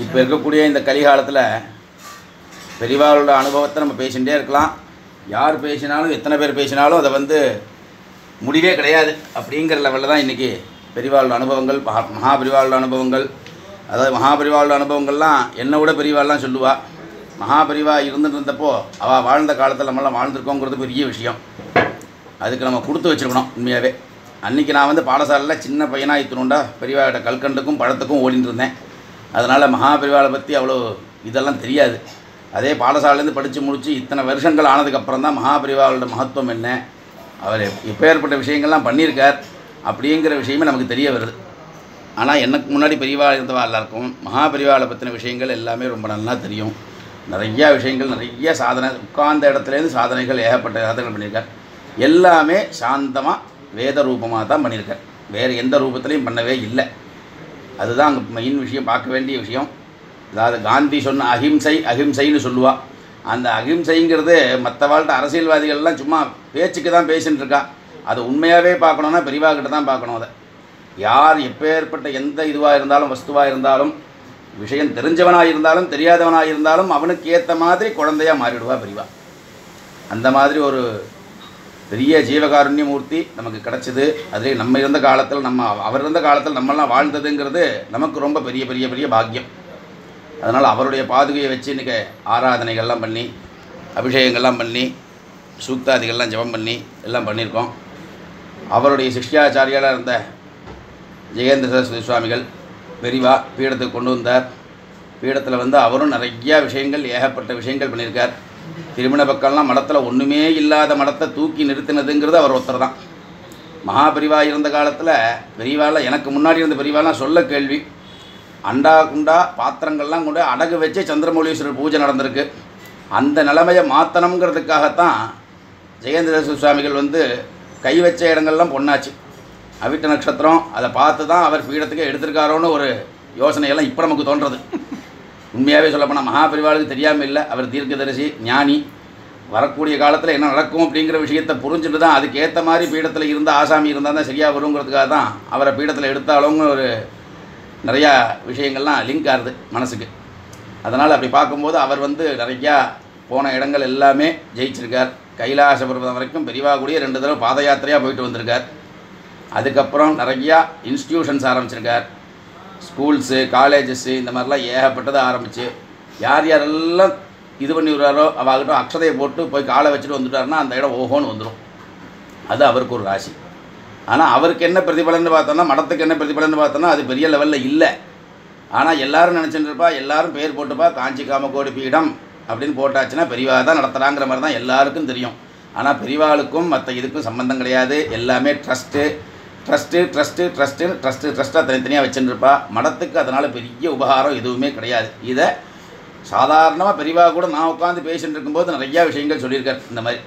இப்போ இருக்கக்கூடிய இந்த கலிகாலத்தில் பெரியவாளோட அனுபவத்தை நம்ம பேசிகிட்டே இருக்கலாம் யார் பேசினாலும் எத்தனை பேர் பேசினாலும் அதை வந்து முடிவே கிடையாது அப்படிங்கிற லெவலில் தான் இன்றைக்கி பெரியவாளோட அனுபவங்கள் மகா மகாபெரிவாளோட அனுபவங்கள் அதாவது மகாபெரிவாளோட அனுபவங்கள்லாம் என்னை விட பெரியவாள்லாம் சொல்லுவா மகாபெரிவா இருந்துட்டு இருந்தப்போ அவள் வாழ்ந்த காலத்தில் நம்மளாம் வாழ்ந்திருக்கோங்கிறது பெரிய விஷயம் அதுக்கு நம்ம கொடுத்து வச்சுருக்கணும் உண்மையாகவே அன்றைக்கி நான் வந்து பாடசாலையில் சின்ன பையனாக இத்தினுண்டா பெரியவாகிட்ட கல்கண்டுக்கும் பழத்துக்கும் ஓடிட்டு இருந்தேன் அதனால் மகாபெரிவாளை பற்றி அவ்வளோ இதெல்லாம் தெரியாது அதே பாடசாலையிலேருந்து படித்து முடித்து இத்தனை வருஷங்கள் ஆனதுக்கப்புறம் தான் மகாபெரிவாளோட மகத்துவம் என்ன அவர் இப்பேற்பட்ட விஷயங்கள்லாம் பண்ணியிருக்கார் அப்படிங்கிற விஷயமே நமக்கு தெரிய வருது ஆனால் எனக்கு முன்னாடி பெரியவா இருந்தவா எல்லாருக்கும் மகாபெரிவாளை பற்றின விஷயங்கள் எல்லாமே ரொம்ப நல்லா தெரியும் நிறையா விஷயங்கள் நிறைய சாதனை உட்கார்ந்த இடத்துலேருந்து சாதனைகள் ஏகப்பட்ட சாதனைகள் பண்ணியிருக்கார் எல்லாமே சாந்தமாக வேத ரூபமாக தான் பண்ணியிருக்கார் வேறு எந்த ரூபத்துலையும் பண்ணவே இல்லை அதுதான் அங்கே மெயின் விஷயம் பார்க்க வேண்டிய விஷயம் அதாவது காந்தி சொன்ன அஹிம்சை அஹிம்சைன்னு சொல்லுவா அந்த அஹிம்சைங்கிறது மற்ற வாழ்க்கை அரசியல்வாதிகள்லாம் சும்மா பேச்சுக்கு தான் பேசின்னு இருக்கா அது உண்மையாகவே பார்க்கணுன்னா பெரியவா கிட்ட தான் பார்க்கணும் அதை யார் எப்பேற்பட்ட எந்த இதுவாக இருந்தாலும் வஸ்துவாக இருந்தாலும் விஷயம் தெரிஞ்சவனாக இருந்தாலும் தெரியாதவனாக இருந்தாலும் அவனுக்கு ஏற்ற மாதிரி குழந்தையாக மாறிடுவா பெரியவா அந்த மாதிரி ஒரு பெரிய ஜீவகாருண்ய மூர்த்தி நமக்கு கிடச்சிது அதுலேயே நம்ம இருந்த காலத்தில் நம்ம அவர் இருந்த காலத்தில் நம்மெல்லாம் வாழ்ந்ததுங்கிறது நமக்கு ரொம்ப பெரிய பெரிய பெரிய பாக்கியம் அதனால் அவருடைய பாதுகையை வச்சு இன்றைக்கி ஆராதனைகள்லாம் பண்ணி அபிஷேகங்கள்லாம் பண்ணி சூக்தாதிகள்லாம் ஜெபம் பண்ணி எல்லாம் பண்ணியிருக்கோம் அவருடைய சிஷ்யாச்சாரியாராக இருந்த ஜெயேந்திர சரஸ்வதி சுவாமிகள் பெரிவா பீடத்துக்கு கொண்டு வந்தார் பீடத்தில் வந்து அவரும் நிறையா விஷயங்கள் ஏகப்பட்ட விஷயங்கள் பண்ணியிருக்கார் திருமண பக்கம்லாம் மடத்தில் ஒன்றுமே இல்லாத மடத்தை தூக்கி நிறுத்தினதுங்கிறது அவர் ஒருத்தர் தான் மகாபெரிவா இருந்த காலத்தில் பெரியவாலாம் எனக்கு முன்னாடி இருந்த பெரியவாலாம் சொல்ல கேள்வி அண்டா குண்டா பாத்திரங்கள்லாம் கொண்டு அடகு வச்சு சந்திரமௌலீஸ்வரர் பூஜை நடந்திருக்கு அந்த நிலைமையை மாற்றணுங்கிறதுக்காகத்தான் ஜெயேந்திர சுவாமிகள் வந்து கை வச்ச இடங்கள்லாம் பொண்ணாச்சு அவிட்ட நட்சத்திரம் அதை பார்த்து தான் அவர் பீடத்துக்கு எடுத்திருக்காரோன்னு ஒரு யோசனையெல்லாம் இப்போ நமக்கு தோன்றது உண்மையாகவே சொல்லப்போனால் மகாபரிவாளுக்கு தெரியாமல் இல்லை அவர் தீர்க்கதரிசி ஞானி வரக்கூடிய காலத்தில் என்ன நடக்கும் அப்படிங்கிற விஷயத்தை புரிஞ்சுட்டு தான் அதுக்கு ஏற்ற மாதிரி பீடத்தில் இருந்த ஆசாமி இருந்தால் தான் சரியாக வருங்கிறதுக்காக தான் அவரை பீடத்தில் எடுத்தாலுங்க ஒரு நிறையா விஷயங்கள்லாம் லிங்க் ஆகுது மனசுக்கு அதனால் அப்படி பார்க்கும்போது அவர் வந்து நிறையா போன இடங்கள் எல்லாமே ஜெயிச்சிருக்கார் கைலாச பர்வதம் வரைக்கும் பெரியவா கூடிய ரெண்டு தடவை பாத யாத்திரையாக போயிட்டு வந்திருக்கார் அதுக்கப்புறம் நிறையா இன்ஸ்டியூஷன்ஸ் ஆரம்பிச்சிருக்கார் ஸ்கூல்ஸு காலேஜஸ்ஸு இந்த மாதிரிலாம் ஏகப்பட்டதை ஆரம்பித்து யார் யாரெல்லாம் இது பண்ணி விடுறாரோ அவகிட்ட அக்ஷதையை போட்டு போய் காலை வச்சுட்டு வந்துட்டாருன்னா அந்த இடம் ஓஹோன்னு வந்துடும் அது அவருக்கு ஒரு ராசி ஆனால் அவருக்கு என்ன பிரதிபலன்னு பார்த்தோன்னா மடத்துக்கு என்ன பிரதிபலன்னு பார்த்தோன்னா அது பெரிய லெவலில் இல்லை ஆனால் எல்லாரும் நினச்சிட்டு இருப்பா எல்லாரும் பேர் போட்டுப்பா காஞ்சி காமகோடி பீடம் அப்படின்னு போட்டாச்சுன்னா பெரியவா தான் நடத்துகிறாங்கிற மாதிரி தான் எல்லாருக்கும் தெரியும் ஆனால் பெரியவாளுக்கும் மற்ற இதுக்கும் சம்மந்தம் கிடையாது எல்லாமே trust trust trust trust trust ட்ரஸ்ட்டாக தனித்தனியாக வச்சுருப்பா மடத்துக்கு அதனால் பெரிய உபகாரம் எதுவுமே கிடையாது இதை சாதாரணமாக பெரியவா கூட நான் உட்காந்து பேசிட்டு இருக்கும்போது நிறையா விஷயங்கள் சொல்லியிருக்கார் இந்த மாதிரி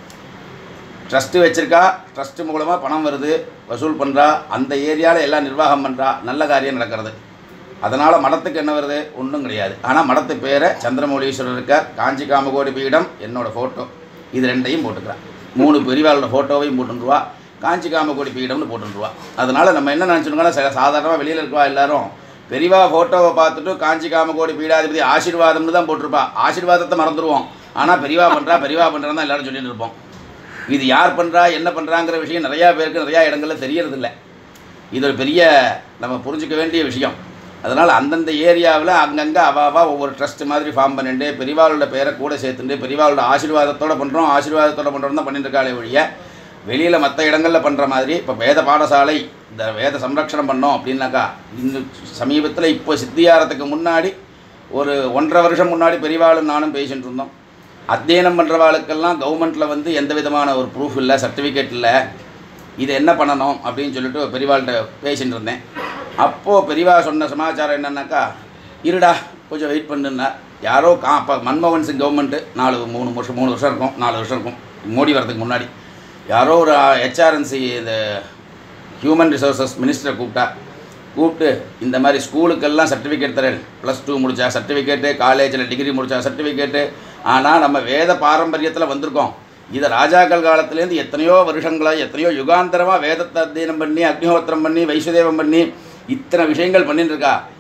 ட்ரஸ்ட்டு வச்சுருக்கா ட்ரஸ்ட்டு மூலமாக பணம் வருது வசூல் பண்ணுறா அந்த ஏரியாவில் எல்லாம் நிர்வாகம் பண்ணுறா நல்ல காரியம் நடக்கிறது அதனால் மடத்துக்கு என்ன வருது ஒன்றும் கிடையாது ஆனால் மடத்து பேரை சந்திரமௌலீஸ்வரர் இருக்கார் காஞ்சி காமகோடி பீடம் என்னோடய ஃபோட்டோ இது ரெண்டையும் போட்டுக்கிறேன் மூணு பெரியவாளோட ஃபோட்டோவையும் போட்டுருவா காஞ்சி காமகோடி பீடம்னு போட்டுருவா அதனால் நம்ம என்ன நினச்சிருக்கோம்னா சாதாரணமாக வெளியில் இருக்கவா எல்லாரும் பெரியவா ஃபோட்டோவை பார்த்துட்டு காஞ்சி காமகோடி பீடாதிபதி ஆசீர்வாதம்னு தான் போட்டிருப்பா ஆசீர்வாதத்தை மறந்துடுவோம் ஆனால் பெரியவா பண்ணுறா பெரியவா பண்ணுறான்னு தான் எல்லாரும் சொல்லிட்டு இருப்போம் இது யார் பண்ணுறா என்ன பண்ணுறாங்கிற விஷயம் நிறையா பேருக்கு நிறையா இடங்களில் தெரியறதில்ல இது ஒரு பெரிய நம்ம புரிஞ்சுக்க வேண்டிய விஷயம் அதனால் அந்தந்த ஏரியாவில் அங்கங்கே அவாவா ஒவ்வொரு ட்ரஸ்ட் மாதிரி ஃபார்ம் பண்ணிட்டு பெரியவாளோட பேரை கூட சேர்த்துட்டு பெரியவாளோட ஆசீர்வாதத்தோட பண்ணுறோம் ஆசீர்வாதத்தோட பண்ணுறோம் தான் பண்ணிட்டு இருக்காளே ஒழிய வெளியில் மற்ற இடங்களில் பண்ணுற மாதிரி இப்போ வேத பாடசாலை இந்த வேத சம்ரக்ஷணம் பண்ணோம் அப்படின்னாக்கா இன்னும் சமீபத்தில் இப்போ சித்தியாரத்துக்கு முன்னாடி ஒரு ஒன்றரை வருஷம் முன்னாடி பெரியவாளும் நானும் பேசிட்டு இருந்தோம் அத்தியனம் பண்ணுறவாளுக்கெல்லாம் கவர்மெண்ட்டில் வந்து எந்த விதமான ஒரு ப்ரூஃப் இல்லை சர்டிஃபிகேட் இல்லை இது என்ன பண்ணணும் அப்படின்னு சொல்லிட்டு பெரியவாள்கிட்ட பேசிட்டு இருந்தேன் அப்போது பெரியவா சொன்ன சமாச்சாரம் என்னன்னாக்கா இருடா கொஞ்சம் வெயிட் பண்ணுன்னா யாரோ கா அப்போ மன்மோகன் சிங் கவர்மெண்ட்டு நாலு மூணு வருஷம் மூணு வருஷம் இருக்கும் நாலு வருஷம் இருக்கும் மோடி வரதுக்கு முன்னாடி யாரோ ஒரு ஹெச்ஆர்என்சி இந்த ஹியூமன் ரிசோர்சஸ் மினிஸ்டரை கூப்பிட்டா கூப்பிட்டு இந்த மாதிரி ஸ்கூலுக்கெல்லாம் சர்டிஃபிகேட் தரேன் ப்ளஸ் டூ முடித்தா சர்டிஃபிகேட்டு காலேஜில் டிகிரி முடித்தா சர்டிஃபிகேட்டு ஆனால் நம்ம வேத பாரம்பரியத்தில் வந்திருக்கோம் இதை ராஜாக்கள் காலத்துலேருந்து எத்தனையோ வருஷங்களாக எத்தனையோ யுகாந்தரமாக வேதத்தை அத்தியனம் பண்ணி அக்னிஹோத்திரம் பண்ணி வைசுதேவம் பண்ணி இத்தனை விஷயங்கள் பண்ணிட்டு இருக்கா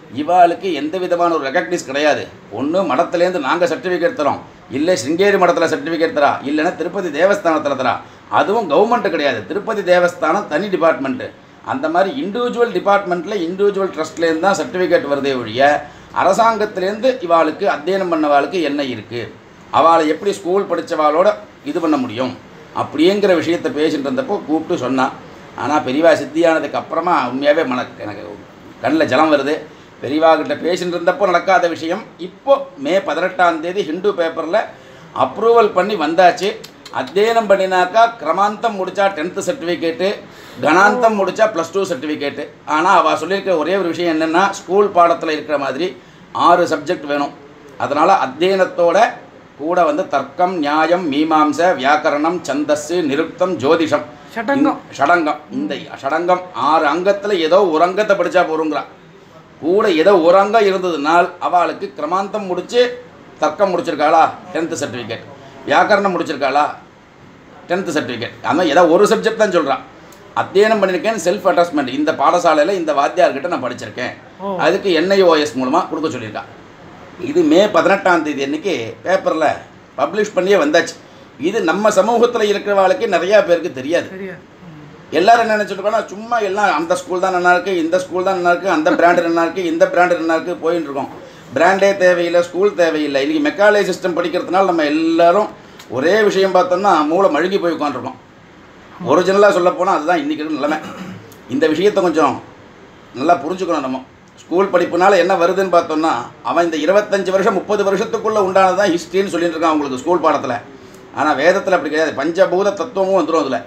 இவாளுக்கு எந்த விதமான ஒரு ரெகக்னிஸ் கிடையாது ஒன்று மடத்துலேருந்து நாங்கள் சர்டிஃபிகேட் தரோம் இல்லை சிருங்கேரி மடத்தில் சர்டிஃபிகேட் தரா இல்லைன்னா திருப்பதி தேவஸ்தானத்தில் தரா அதுவும் கவர்மெண்ட்டு கிடையாது திருப்பதி தேவஸ்தானம் தனி டிபார்ட்மெண்ட்டு அந்த மாதிரி இண்டிவிஜுவல் டிபார்ட்மெண்ட்டில் இண்டிவிஜுவல் ட்ரஸ்ட்லேருந்து தான் சர்டிஃபிகேட் வருதே ஒழிய அரசாங்கத்திலேருந்து இவாளுக்கு அத்தியனம் பண்ணவாளுக்கு என்ன இருக்குது அவளை எப்படி ஸ்கூல் படித்தவாளோட இது பண்ண முடியும் அப்படிங்கிற விஷயத்தை பேசிட்டு இருந்தப்போ கூப்பிட்டு சொன்னான் ஆனால் பெரியவா சித்தியானதுக்கு அப்புறமா உண்மையாகவே மன எனக்கு கண்ணில் ஜலம் வருது பெரியவா கிட்ட பேசிட்டு இருந்தப்போ நடக்காத விஷயம் இப்போ மே பதினெட்டாம் தேதி ஹிந்து பேப்பரில் அப்ரூவல் பண்ணி வந்தாச்சு அத்தியனம் பண்ணினாக்கா கிரமாந்தம் முடித்தா டென்த்து சர்டிஃபிகேட்டு கணாந்தம் முடித்தா ப்ளஸ் டூ சர்டிஃபிகேட்டு ஆனால் அவள் சொல்லியிருக்க ஒரே ஒரு விஷயம் என்னென்னா ஸ்கூல் பாடத்தில் இருக்கிற மாதிரி ஆறு சப்ஜெக்ட் வேணும் அதனால் அத்தியனத்தோட கூட வந்து தர்க்கம் நியாயம் மீமாம்ச வியாக்கரணம் சந்தஸ்ஸு நிருக்தம் ஜோதிஷம் ஷடங்கம். இந்த ஷடங்கம் இந்த ஷடங்கம் ஆறு அங்கத்தில் ஏதோ ஒரு அங்கத்தை படித்தா போருங்கிறா கூட ஏதோ ஒரு அங்கம் இருந்ததுனால் அவளுக்கு கிரமாந்தம் முடித்து தர்க்கம் முடிச்சிருக்காளா டென்த்து சர்டிஃபிகேட் வியாக்கரணம் முடிச்சிருக்காளா டென்த்து சர்டிஃபிகேட் அந்த மாதிரி ஏதோ ஒரு சப்ஜெக்ட் தான் சொல்கிறான் அத்தியனம் பண்ணியிருக்கேன் செல்ஃப் அட்டாச்மெண்ட் இந்த பாடசாலையில் இந்த வாத்தியார்கிட்ட நான் படிச்சிருக்கேன் ஓ. அதுக்கு என்ஐஓஎஸ் மூலமாக கொடுக்க சொல்லியிருக்கா இது மே பதினெட்டாம் தேதி அன்னைக்கு பேப்பரில் பப்ளிஷ் பண்ணியே வந்தாச்சு இது நம்ம சமூகத்தில் இருக்கிறவாளுக்கு நிறையா பேருக்கு தெரியாது சரியா எல்லாரும் என்ன நினச்சிருக்கோன்னா சும்மா எல்லாம் அந்த ஸ்கூல் தான் நல்லா இருக்கு இந்த ஸ்கூல் தான் நல்லா இருக்கு அந்த பிராண்டு நல்லா இருக்கு இந்த பிராண்டு நல்லா இருக்கு போயின்னு இருக்கோம் பிராண்டே தேவையில்லை ஸ்கூல் தேவையில்லை இன்னைக்கு மெக்காலே சிஸ்டம் படிக்கிறதுனால நம்ம எல்லாரும் ஒரே விஷயம் பார்த்தோம்னா மூளை மழுகி போய் உட்காந்துருக்கோம் ஒரிஜினலாக சொல்ல போனால் அதுதான் இன்றைக்கி இருக்கிற நிலைமை இந்த விஷயத்தை கொஞ்சம் நல்லா புரிஞ்சுக்கணும் நம்ம ஸ்கூல் படிப்புனால என்ன வருதுன்னு பார்த்தோம்னா அவன் இந்த இருபத்தஞ்சு வருஷம் முப்பது வருஷத்துக்குள்ளே உண்டானது தான் ஹிஸ்ட்ரின்னு சொல்லிட்டு இருக்கான் உங்களுக்கு ஸ்கூல் பாடத்தில் ஆனால் வேதத்தில் அப்படி கிடையாது பஞ்சபூத தத்துவமும் வந்துடும் அதில்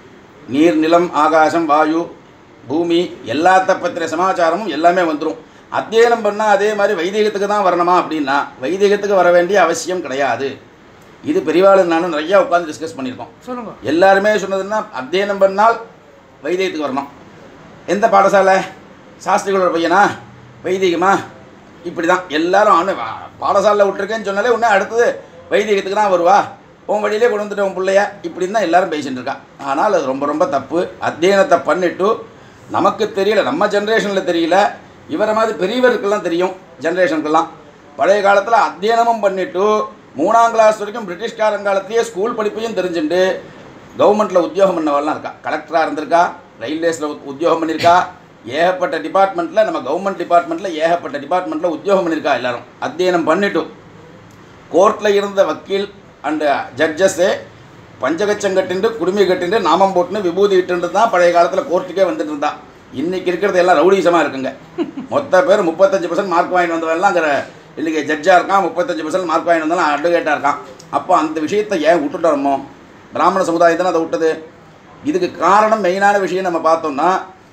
நீர் நிலம் ஆகாசம் வாயு பூமி எல்லாத்த பற்றின சமாச்சாரமும் எல்லாமே வந்துடும் அத்தியனம் பண்ணால் அதே மாதிரி வைதிகத்துக்கு தான் வரணுமா அப்படின்னா வைதிகத்துக்கு வர வேண்டிய அவசியம் கிடையாது இது பெரியவாள் நானும் நிறையா உட்காந்து டிஸ்கஸ் பண்ணியிருக்கோம் சொல்லுங்க எல்லாருமே சொன்னதுன்னா அத்தியனம் பண்ணால் வைத்தியத்துக்கு வரணும் எந்த பாடசாலை சாஸ்திரிகளோட பையனா வைதிகமா இப்படி தான் எல்லாரும் அவனு பாடசாலையில் விட்டுருக்கேன்னு சொன்னாலே உடனே அடுத்தது வைதிகத்துக்கு தான் வருவா உன் வழியிலே கொண்டு வந்துட்டு உன் பிள்ளைய இப்படின்னு தான் எல்லாரும் பேசிட்டு இருக்கா ஆனால் அது ரொம்ப ரொம்ப தப்பு அத்தியனத்தை பண்ணிட்டு நமக்கு தெரியல நம்ம ஜென்ரேஷனில் தெரியல இவரை மாதிரி பெரியவருக்கெல்லாம் தெரியும் ஜென்ரேஷனுக்கெல்லாம் பழைய காலத்தில் அத்தியனமும் பண்ணிட்டு மூணாம் கிளாஸ் வரைக்கும் பிரிட்டிஷ்காரன் காலத்திலேயே ஸ்கூல் படிப்பையும் தெரிஞ்சுட்டு கவர்மெண்ட்டில் உத்தியோகம் பண்ணவெல்லாம் இருக்கா கலெக்டராக இருந்திருக்கா ரயில்வேஸில் உத்தியோகம் பண்ணியிருக்கா ஏகப்பட்ட டிபார்ட்மெண்ட்டில் நம்ம கவர்மெண்ட் டிபார்ட்மெண்ட்டில் ஏகப்பட்ட டிபார்ட்மெண்ட்டில் உத்தியோகம் பண்ணியிருக்கா எல்லாரும் அத்தியனம் பண்ணிட்டு கோர்ட்டில் இருந்த வக்கீல் அண்டு ஜட்ஜஸ்ஸே பஞ்சகச்சம் கட்டிண்டு குடுமி கட்டிண்டு நாமம் போட்டுன்னு விபூதி இட்டுண்டு தான் பழைய காலத்தில் கோர்ட்டுக்கே வந்துட்டு இருந்தா இன்னைக்கு இருக்கிறது எல்லாம் ரவுடிசமாக இருக்குங்க மொத்த பேர் முப்பத்தஞ்சு பர்சன்ட் மார்க் வாங்கிட்டு வந்தவெல்லாம் அங்கே இன்னைக்கு ஜட்ஜாக இருக்கான் முப்பத்தஞ்சு பர்சன்ட் மார்க் வாங்கிட்டு வந்தாலும் அட்வொகேட்டாக இருக்கான் அப்போ அந்த விஷயத்தை ஏன் விட்டுட்டோமோ பிராமண சமுதாயம் தானே அதை விட்டது இதுக்கு காரணம் மெயினான விஷயம் நம்ம பார்த்தோம்னா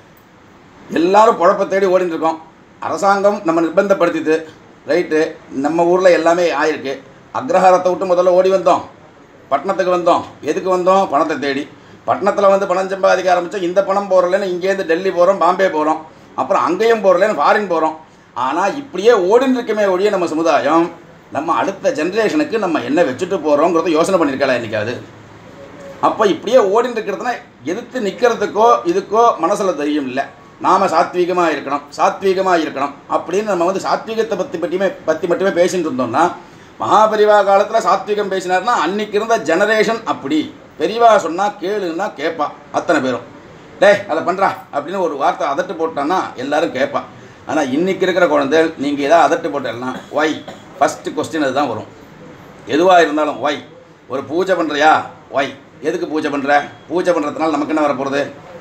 எல்லாரும் பொழப்பை தேடி ஓடிட்டு இருக்கோம் அரசாங்கம் நம்ம நிர்பந்தப்படுத்திது ரைட்டு நம்ம ஊரில் எல்லாமே ஆயிருக்கு அக்ரஹாரத்தை விட்டு முதல்ல ஓடி வந்தோம் பட்டணத்துக்கு வந்தோம் எதுக்கு வந்தோம் பணத்தை தேடி பட்டணத்தில் வந்து பணம் சம்பாதிக்க ஆரம்பித்தோம் இந்த பணம் போகிறலன்னு இங்கேருந்து டெல்லி போகிறோம் பாம்பே போகிறோம் அப்புறம் அங்கேயும் போகிறலன்னு ஃபாரின் போகிறோம் ஆனால் இப்படியே ஓடின்னு இருக்குமே ஒழிய நம்ம சமுதாயம் நம்ம அடுத்த ஜென்ரேஷனுக்கு நம்ம என்ன வச்சுட்டு போகிறோங்கிறத யோசனை பண்ணியிருக்கலாம் என்னைக்காவது அப்போ இப்படியே ஓடிட்டு இருக்கிறதுனா எதிர்த்து நிற்கிறதுக்கோ இதுக்கோ மனசில் தைரியம் இல்லை நாம் சாத்வீகமாக இருக்கணும் சாத்வீகமாக இருக்கணும் அப்படின்னு நம்ம வந்து சாத்வீகத்தை பற்றி பற்றியுமே பற்றி மட்டுமே பேசிட்டு இருந்தோம்னா மகாபரிவா காலத்தில் சாத்வீகம் பேசினார்னா அன்னைக்கு இருந்த ஜெனரேஷன் அப்படி பெரியவா சொன்னால் கேளுன்னா கேட்பா அத்தனை பேரும் டேய் அதை பண்ணுறா அப்படின்னு ஒரு வார்த்தை அதட்டு போட்டான்னா எல்லாரும் கேட்பா ஆனால் இன்னைக்கு இருக்கிற குழந்தைகள் நீங்கள் ஏதாவது அதட்டு போட்டேன்னா ஒய் ஃபஸ்ட்டு கொஸ்டின் அதுதான் வரும் எதுவாக இருந்தாலும் ஒய் ஒரு பூஜை பண்ணுறியா ஒய் எதுக்கு பூஜை பண்ணுற பூஜை பண்ணுறதுனால நமக்கு என்ன வரப்போகிறது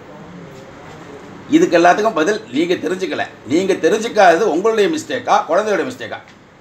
இதுக்கு எல்லாத்துக்கும் பதில் நீங்கள் தெரிஞ்சுக்கல நீங்கள் தெரிஞ்சுக்காதது உங்களுடைய மிஸ்டேக்கா குழந்தையோட மிஸ்டேக்கா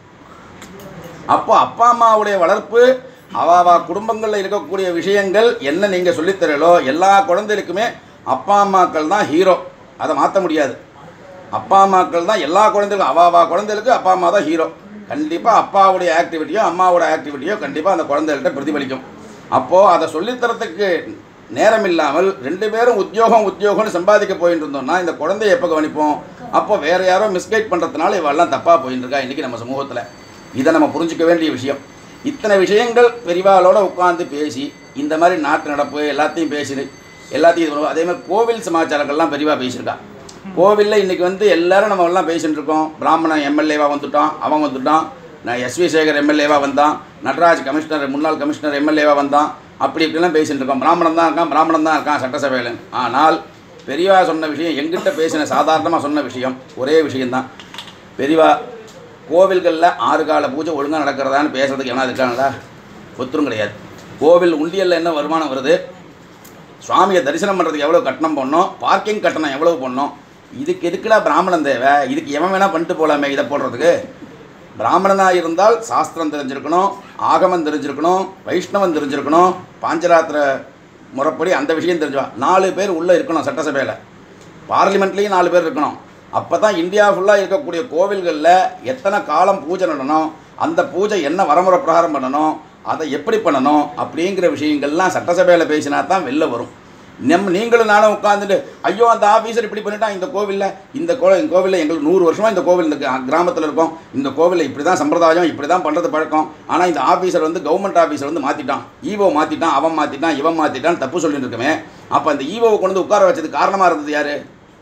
அப்போ அப்பா அம்மாவுடைய வளர்ப்பு அவாவா குடும்பங்களில் இருக்கக்கூடிய விஷயங்கள் என்ன நீங்கள் சொல்லித்தரலோ எல்லா குழந்தைகளுக்குமே அப்பா அம்மாக்கள் தான் ஹீரோ அதை மாற்ற முடியாது அப்பா அம்மாக்கள் தான் எல்லா குழந்தைகளுக்கும் அவாவா குழந்தைகளுக்கு அப்பா அம்மா தான் ஹீரோ கண்டிப்பாக அப்பாவுடைய ஆக்டிவிட்டியோ அம்மாவோட ஆக்டிவிட்டியோ கண்டிப்பாக அந்த குழந்தைகள்கிட்ட பிரதிபலிக்கும் அப்போது அதை சொல்லித்தரத்துக்கு நேரம் இல்லாமல் ரெண்டு பேரும் உத்தியோகம் உத்தியோகம்னு சம்பாதிக்க போயிட்டு இருந்தோம்னா இந்த குழந்தைய எப்போ கவனிப்போம் அப்போ வேற யாரோ மிஸ்கைட் பண்ணுறதுனால இவெல்லாம் தப்பாக போயிட்டு இருக்கா இன்றைக்கி நம்ம சமூகத்தில் இதை நம்ம புரிஞ்சுக்க வேண்டிய விஷயம் இத்தனை விஷயங்கள் பெரிவாளோட உட்காந்து பேசி இந்த மாதிரி நாட்டு நடப்பு எல்லாத்தையும் பேசி எல்லாத்தையும் இது பண்ணுவோம். அதே மாதிரி கோவில் சமாச்சாரங்கள்லாம் பெரிவா பேசியிருக்கா கோவிலில் இன்னைக்கு வந்து எல்லாரும் நம்ம எல்லாம் பேசிட்டு இருக்கோம் பிராமணன் எம்எல்ஏவா வந்துட்டான் அவன் வந்துட்டான் நான் எஸ்வி சேகர் எம்எல்ஏவா வந்தான் நடராஜ் கமிஷனர் முன்னாள் கமிஷனர் எம்எல்ஏவா வந்தான் அப்படி இப்படிலாம் பேசிட்டு இருக்கோம் பிராமணன் தான் இருக்கான் பிராமணன் தான் இருக்கான் சட்டசபையில் ஆனால் பெரியவா சொன்ன விஷயம் எங்கிட்ட பேசின சாதாரணமாக சொன்ன விஷயம் ஒரே விஷயம்தான் பெரியவா கோவில்களில் ஆறு கால பூஜை ஒழுங்காக நடக்கிறதான்னு பேசுறதுக்கு எவனா இருக்காங்களா ஒத்துரும் கிடையாது கோவில் உண்டியலில் என்ன வருமானம் வருது சுவாமியை தரிசனம் பண்ணுறதுக்கு எவ்வளோ கட்டணம் பண்ணோம் பார்க்கிங் கட்டணம் எவ்வளோ பண்ணோம் இதுக்கு எதுக்குடா பிராமணன் தேவை இதுக்கு எவன் வேணால் பண்ணிட்டு போகலாமே இதை போடுறதுக்கு பிராமணனாக இருந்தால் சாஸ்திரம் தெரிஞ்சிருக்கணும் ஆகமம் தெரிஞ்சிருக்கணும் வைஷ்ணவம் தெரிஞ்சிருக்கணும் பாஞ்சராத்திர முறைப்படி அந்த விஷயம் தெரிஞ்சுவா நாலு பேர் உள்ளே இருக்கணும் சட்டசபையில் பார்லிமெண்ட்லேயும் நாலு பேர் இருக்கணும் அப்போ தான் இந்தியா ஃபுல்லாக இருக்கக்கூடிய கோவில்களில் எத்தனை காலம் பூஜை நடணும் அந்த பூஜை என்ன வரமுறை பிரகாரம் பண்ணணும் அதை எப்படி பண்ணணும் அப்படிங்கிற விஷயங்கள்லாம் சட்டசபையில் பேசினா தான் வெளில வரும் நம்ம நீங்களும் நானும் உட்காந்துட்டு ஐயோ அந்த ஆஃபீஸர் இப்படி பண்ணிட்டான் இந்த கோவிலில் இந்த கோ கோவிலில் எங்களுக்கு நூறு வருஷமாக இந்த கோவில் இந்த கிராமத்தில் இருக்கோம் இந்த கோவிலில் இப்படி தான் சம்பிரதாயம் இப்படி தான் பண்ணுறது பழக்கம் ஆனால் இந்த ஆஃபீஸர் வந்து கவர்மெண்ட் ஆஃபீஸர் வந்து மாற்றிட்டான் ஈவோ மாற்றிட்டான் அவன் மாற்றிட்டான் இவன் மாற்றிட்டான் தப்பு சொல்லிட்டு இருக்கமே அப்போ அந்த ஈவோவை கொண்டு வந்து உட்கார வச்சது காரணமாக இருந்தது யார்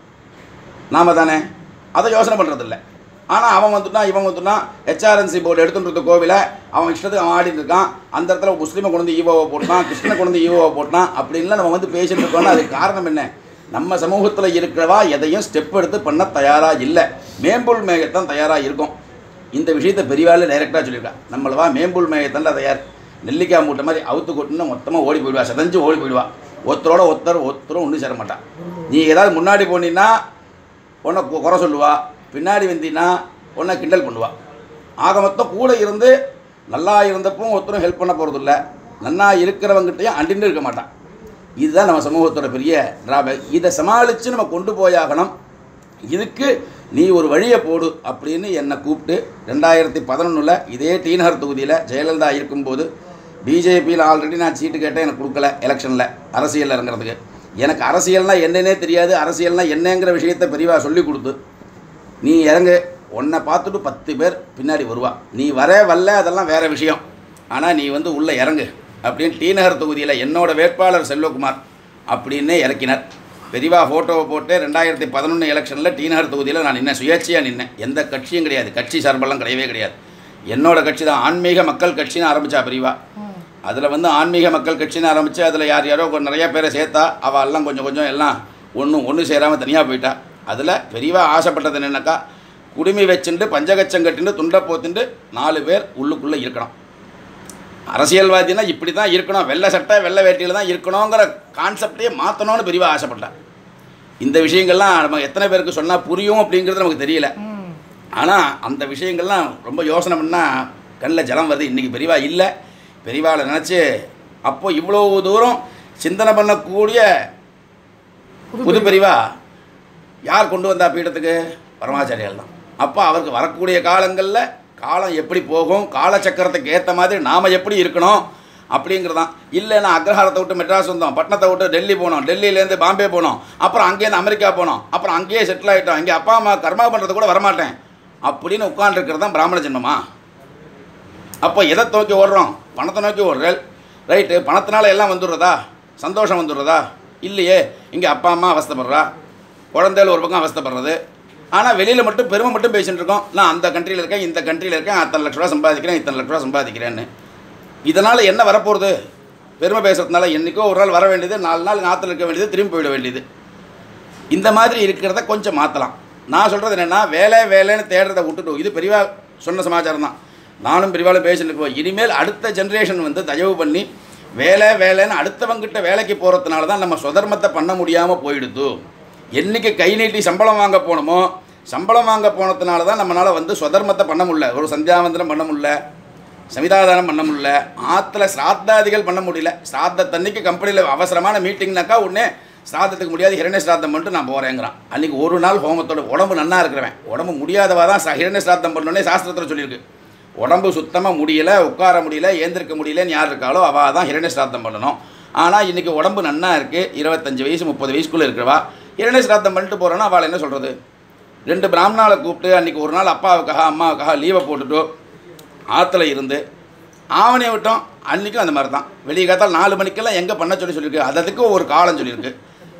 நாம தானே அதை யோசனை பண்ணுறதில்ல ஆனால் அவன் வந்துட்டான் இவன் வந்துட்டான் ஹெச்ஆர்என்சி போர்டு எடுத்துட்டு இருக்க கோவிலை அவன் இஷ்டத்துக்கு அவன் ஆடிட்டு இருக்கான் அந்த இடத்துல முஸ்லீமை கொண்டு வந்து ஈவோவை போட்டான் கிருஷ்ணனை கொண்டு வந்து ஈவோவை போட்டான் அப்படின்லாம் நம்ம வந்து பேசிட்டு இருக்கோம்னா அதுக்கு காரணம் என்ன நம்ம சமூகத்தில் இருக்கிறவா எதையும் ஸ்டெப் எடுத்து பண்ண தயாராக இல்லை மேம்புல் மேகத்தான் தயாராக இருக்கும் இந்த விஷயத்தை பெரியவாள் டைரெக்டாக சொல்லியிருக்கா நம்மளவா மேம்புல் மேகத்தான் தயார் நெல்லிக்காய் மூட்டை மாதிரி அவுத்து கொட்டுன்னு மொத்தமாக ஓடி போயிடுவா செதஞ்சு ஓடி போயிடுவா ஒருத்தரோட ஒருத்தர் ஒருத்தரும் ஒன்றும் சேர மாட்டான் நீ ஏதாவது முன்னாடி போனீன்னா உன்னை கு- குறை சொல்லுவா பின்னாடி வந்தீங்கன்னா உன்னை கிண்டல் பண்ணுவா ஆக மொத்தம் கூட இருந்து நல்லா இருந்தப்போ ஒருத்தரும் ஹெல்ப் பண்ண போகிறதில்ல நன்னா இருக்கிறவங்கிட்டையும் அண்டின்னு இருக்க மாட்டான் இதுதான் நம்ம சமூகத்தோட பெரிய டிராபேக் இதை சமாளித்து நம்ம கொண்டு போயாகணும் இதுக்கு நீ ஒரு வழியை போடு அப்படின்னு என்னை கூப்பிட்டு ரெண்டாயிரத்தி பதினொன்றில் இதே டீநகர் தொகுதியில் ஜெயலலிதா இருக்கும்போது பிஜேபியில் ஆல்ரெடி நான் சீட்டு கேட்டேன் எனக்கு கொடுக்கல எலெக்ஷனில் அரசியலில் இறங்குறதுக்கு எனக்கு அரசியல்னா என்னன்னே தெரியாது அரசியல்னா என்னங்கிற விஷயத்தை பெரியவா சொல்லி கொடுத்து நீ இறங்கு உன்னை பார்த்துட்டு பத்து பேர் பின்னாடி வருவா நீ வர வரல அதெல்லாம் வேற விஷயம் ஆனால் நீ வந்து உள்ளே இறங்கு அப்படின்னு டி நகர் தொகுதியில் என்னோட வேட்பாளர் செல்வகுமார் அப்படின்னே இறக்கினார் பெரியவா ஃபோட்டோவை போட்டு ரெண்டாயிரத்தி பதினொன்று எலெக்ஷனில் டி நகர் தொகுதியில் நான் நின்னேன் சுயேட்சையாக நின்னேன் எந்த கட்சியும் கிடையாது கட்சி சார்பெல்லாம் கிடையவே கிடையாது என்னோட கட்சி தான் ஆன்மீக மக்கள் கட்சின்னு ஆரம்பித்தா பெரியவா அதில் வந்து ஆன்மீக மக்கள் கட்சின்னு ஆரம்பித்து அதில் யார் யாரோ கொஞ்சம் நிறைய பேரை சேர்த்தா அவள் எல்லாம் கொஞ்சம் கொஞ்சம் எல்லாம் ஒன்றும் ஒன்றும் சேராமல் தனியாக போயிட்டா அதில் பெரியவா ஆசைப்பட்டது என்னன்னாக்கா குடுமி வச்சுட்டு பஞ்சகச்சம் கட்டிண்டு துண்டை போத்துண்டு நாலு பேர் உள்ளுக்குள்ளே இருக்கணும் அரசியல்வாதினா இப்படி தான் இருக்கணும் வெள்ளை சட்டை வெள்ளை வேட்டியில் தான் இருக்கணுங்கிற கான்செப்டையே மாற்றணும்னு பெரியவா ஆசைப்பட்டா இந்த விஷயங்கள்லாம் நம்ம எத்தனை பேருக்கு சொன்னால் புரியும் அப்படிங்கிறது நமக்கு தெரியல ஆனால் அந்த விஷயங்கள்லாம் ரொம்ப யோசனை பண்ணால் கண்ணில் ஜலம் வருது இன்றைக்கி பெரியவா இல்லை பெரியவாளை நினச்சி அப்போ இவ்வளோ தூரம் சிந்தனை பண்ணக்கூடிய புது பெரியவா யார் கொண்டு வந்தா பீடத்துக்கு பரமாச்சாரியால் தான் அப்போ அவருக்கு வரக்கூடிய காலங்களில் காலம் எப்படி போகும் காலச்சக்கரத்துக்கு ஏற்ற மாதிரி நாம் எப்படி இருக்கணும் அப்படிங்கிறதான் இல்லை நான் அக்ரஹாரத்தை விட்டு மெட்ராஸ் வந்தோம் பட்டணத்தை விட்டு டெல்லி போனோம் டெல்லியிலேருந்து பாம்பே போனோம் அப்புறம் அங்கேருந்து அமெரிக்கா போனோம் அப்புறம் அங்கேயே செட்டில் ஆகிட்டோம் இங்கே அப்பா அம்மா கர்மா பண்ணுறது கூட வரமாட்டேன் அப்படின்னு உட்காந்துருக்கிறது தான் பிராமண ஜென்மமா அப்போ எதை நோக்கி ஓடுறோம் பணத்தை நோக்கி ஓடுறேன் ரைட்டு பணத்தினால எல்லாம் வந்துடுறதா சந்தோஷம் வந்துடுறதா இல்லையே இங்கே அப்பா அம்மா அவஸ்தைப்படுறா குழந்தைகள் ஒரு பக்கம் அவஸ்தைப்படுறது ஆனால் வெளியில் மட்டும் பெருமை மட்டும் பேசிட்டு இருக்கோம் நான் அந்த கண்ட்ரியில் இருக்கேன் இந்த கண்ட்ரியில் இருக்கேன் அத்தனை லட்ச ரூபா சம்பாதிக்கிறேன் இத்தனை லட்ச ரூபா சம்பாதிக்கிறேன்னு இதனால் என்ன வரப்போகுது பெருமை பேசுறதுனால என்றைக்கோ ஒரு நாள் வர வேண்டியது நாலு நாள் ஆற்றுல இருக்க வேண்டியது திரும்பி போயிட வேண்டியது இந்த மாதிரி இருக்கிறத கொஞ்சம் மாற்றலாம் நான் சொல்கிறது என்னென்னா வேலை வேலைன்னு தேடுறதை விட்டுட்டு இது பெரியவா சொன்ன சமாச்சாரம் தான் நானும் பெரியவாளும் பேசிட்டு இருக்கோம் இனிமேல் அடுத்த ஜென்ரேஷன் வந்து தயவு பண்ணி வேலை வேலைன்னு அடுத்தவங்கிட்ட வேலைக்கு போகிறதுனால தான் நம்ம சுதர்மத்தை பண்ண முடியாமல் போயிடுது என்னைக்கு கை நீட்டி சம்பளம் வாங்க போனோமோ சம்பளம் வாங்க போனதுனால தான் நம்மளால் வந்து சுதர்மத்தை பண்ண முடியல ஒரு சந்தியாவந்தனம் பண்ண முடியல சமிதாதானம் பண்ண முடியல ஆற்றுல சிராத்தாதிகள் பண்ண முடியல சிராத்தத்தன்னைக்கு கம்பெனியில் அவசரமான மீட்டிங்னாக்கா உடனே சிராத்தத்துக்கு முடியாது ஹிரண்ய சிராத்தம் பண்ணிட்டு நான் போகிறேங்கிறான் அன்றைக்கி ஒரு நாள் ஹோமத்தோட உடம்பு நன்னா இருக்கிறவன் உடம்பு முடியாதவா தான் ச- ஹிரண்ய சிராத்தம் பண்ணோன்னே சாஸ்திரத்தில் சொல்லியிருக்கு உடம்பு சுத்தமாக முடியல உட்கார முடியல ஏந்திருக்க முடியலன்னு யார் இருக்காளோ அவள் தான் ஹிரண்ய சிராத்தம் பண்ணணும் ஆனால் இன்றைக்கி உடம்பு நன்னா இருக்குது இருபத்தஞ்சு வயசு முப்பது வயசுக்குள்ளே இருக்கிறவா ஹிரண்ய சிராத்தம் பண்ணிட்டு போகிறோன்னா அவள் என்ன சொல்கிறது ரெண்டு பிராமணாவை கூப்பிட்டு அன்றைக்கி ஒரு நாள் அப்பாவுக்காக அம்மாவுக்காக லீவை போட்டுட்டு ஆற்றுல இருந்து ஆவணியை விட்டோம் அன்றைக்கும் அந்த மாதிரி தான் வெளியே காத்தால் நாலு மணிக்கெல்லாம் எங்கே பண்ண சொல்லி சொல்லியிருக்கு அது அதுக்கு ஒரு காலம் சொல்லியிருக்கு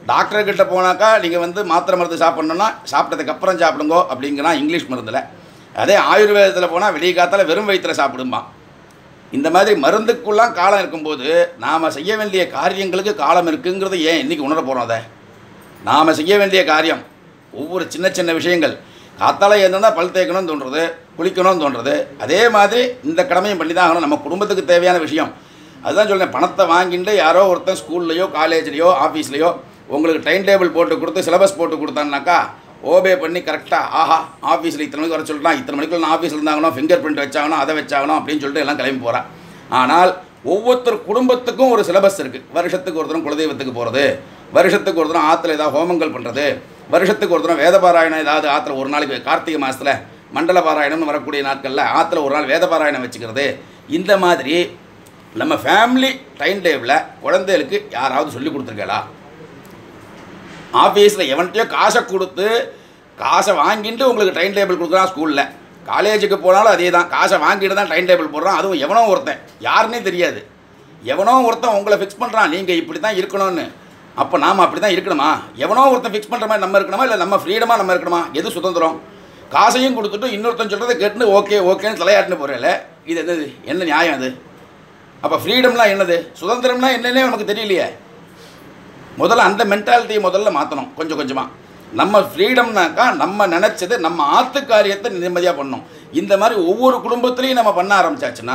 டாக்டர் கிட்ட போனாக்கா நீங்கள் வந்து மாத்திரை மருந்து சாப்பிட்ணுன்னா சாப்பிட்டதுக்கு அப்புறம் சாப்பிடுங்கோ அப்படிங்கிறான் இங்கிலீஷ் மருந்தில் அதே ஆயுர்வேதத்தில் போனால் வெளிய காத்தால வெறும் வயிற்றில் சாப்பிடுமா இந்த மாதிரி மருந்துக்குள்ளாம் காலம் இருக்கும்போது நாம் செய்ய வேண்டிய காரியங்களுக்கு காலம் இருக்குங்கிறத ஏன் இன்றைக்கி உணர போகிறோம் அதை நாம் செய்ய வேண்டிய காரியம் ஒவ்வொரு சின்ன சின்ன விஷயங்கள் காத்தால ஏந்தா பல் தேய்க்கணும்னு தோன்றது குளிக்கணும்னு தோன்றது அதே மாதிரி இந்த கடமையும் பண்ணி தான் ஆகணும் நம்ம குடும்பத்துக்கு தேவையான விஷயம் அதுதான் சொல்றேன் பணத்தை வாங்கிட்டு யாரோ ஒருத்தன் ஸ்கூல்லையோ காலேஜ்லேயோ ஆஃபீஸ்லையோ உங்களுக்கு டைம் டேபிள் போட்டு கொடுத்து சிலபஸ் போட்டு கொடுத்தான்னாக்கா ஓபே பண்ணி கரெக்டாக ஆஹா ஆஃபீஸில் இத்தனை மணிக்கு வர சொல்லிட்டான் இத்தனை மணிக்குள்ள நான் ஆஃபீஸில் இருந்தாங்கணும் ஃபிங்கர் பிரிண்ட் வச்சாகணும் அதை வச்சாகணும் அப்படின்னு சொல்லிட்டு எல்லாம் கிளம்பி போகிறான் ஆனால் ஒவ்வொருத்தர் குடும்பத்துக்கும் ஒரு சிலபஸ் இருக்குது வருஷத்துக்கு ஒரு தரம் குலதெய்வத்துக்கு போகிறது வருஷத்துக்கு ஒரு தரம் ஆற்றுல ஏதாவது ஹோமங்கள் பண்ணுறது வருஷத்துக்கு ஒரு தரம் வேத பாராயணம் ஏதாவது ஆற்றுல ஒரு நாளைக்கு கார்த்திகை மாதத்தில் மண்டல பாராயணம்னு வரக்கூடிய நாட்களில் ஆற்றுல ஒரு நாள் வேத பாராயணம் வச்சுக்கிறது இந்த மாதிரி நம்ம ஃபேமிலி டைம் டேபிளில் குழந்தைகளுக்கு யாராவது சொல்லி கொடுத்துருக்கலா ஆஃபீஸில் எவன்கிட்டயோ காசை கொடுத்து காசை வாங்கிட்டு உங்களுக்கு டைம் டேபிள் கொடுக்குறான் ஸ்கூலில் காலேஜுக்கு போனாலும் அதே தான் காசை வாங்கிட்டு தான் டைம் டேபிள் போடுறான் அதுவும் எவனோ ஒருத்தன் யாருன்னே தெரியாது எவனோ ஒருத்தன் உங்களை ஃபிக்ஸ் பண்ணுறான் நீங்கள் இப்படி தான் இருக்கணும்னு அப்போ நாம் அப்படி தான் இருக்கணுமா எவனோ ஒருத்தன் ஃபிக்ஸ் பண்ணுற மாதிரி நம்ம இருக்கணுமா இல்லை நம்ம ஃப்ரீடமாக நம்ம இருக்கணுமா எது சுதந்திரம் காசையும் கொடுத்துட்டு இன்னொருத்தன் சொல்கிறத கேட்டுன்னு ஓகே ஓகேன்னு தலையாட்டுன்னு போகிறேல இது என்னது என்ன நியாயம் அது அப்போ ஃப்ரீடம்லாம் என்னது சுதந்திரம்னா என்னன்னே நமக்கு தெரியலையே முதல்ல அந்த மென்டாலிட்டியை முதல்ல மாற்றணும் கொஞ்சம் கொஞ்சமாக நம்ம ஃப்ரீடம்னாக்கா நம்ம நினச்சது நம்ம ஆத்து காரியத்தை நிம்மதியாக பண்ணணும் இந்த மாதிரி ஒவ்வொரு குடும்பத்துலேயும் நம்ம பண்ண ஆரம்பிச்சாச்சுன்னா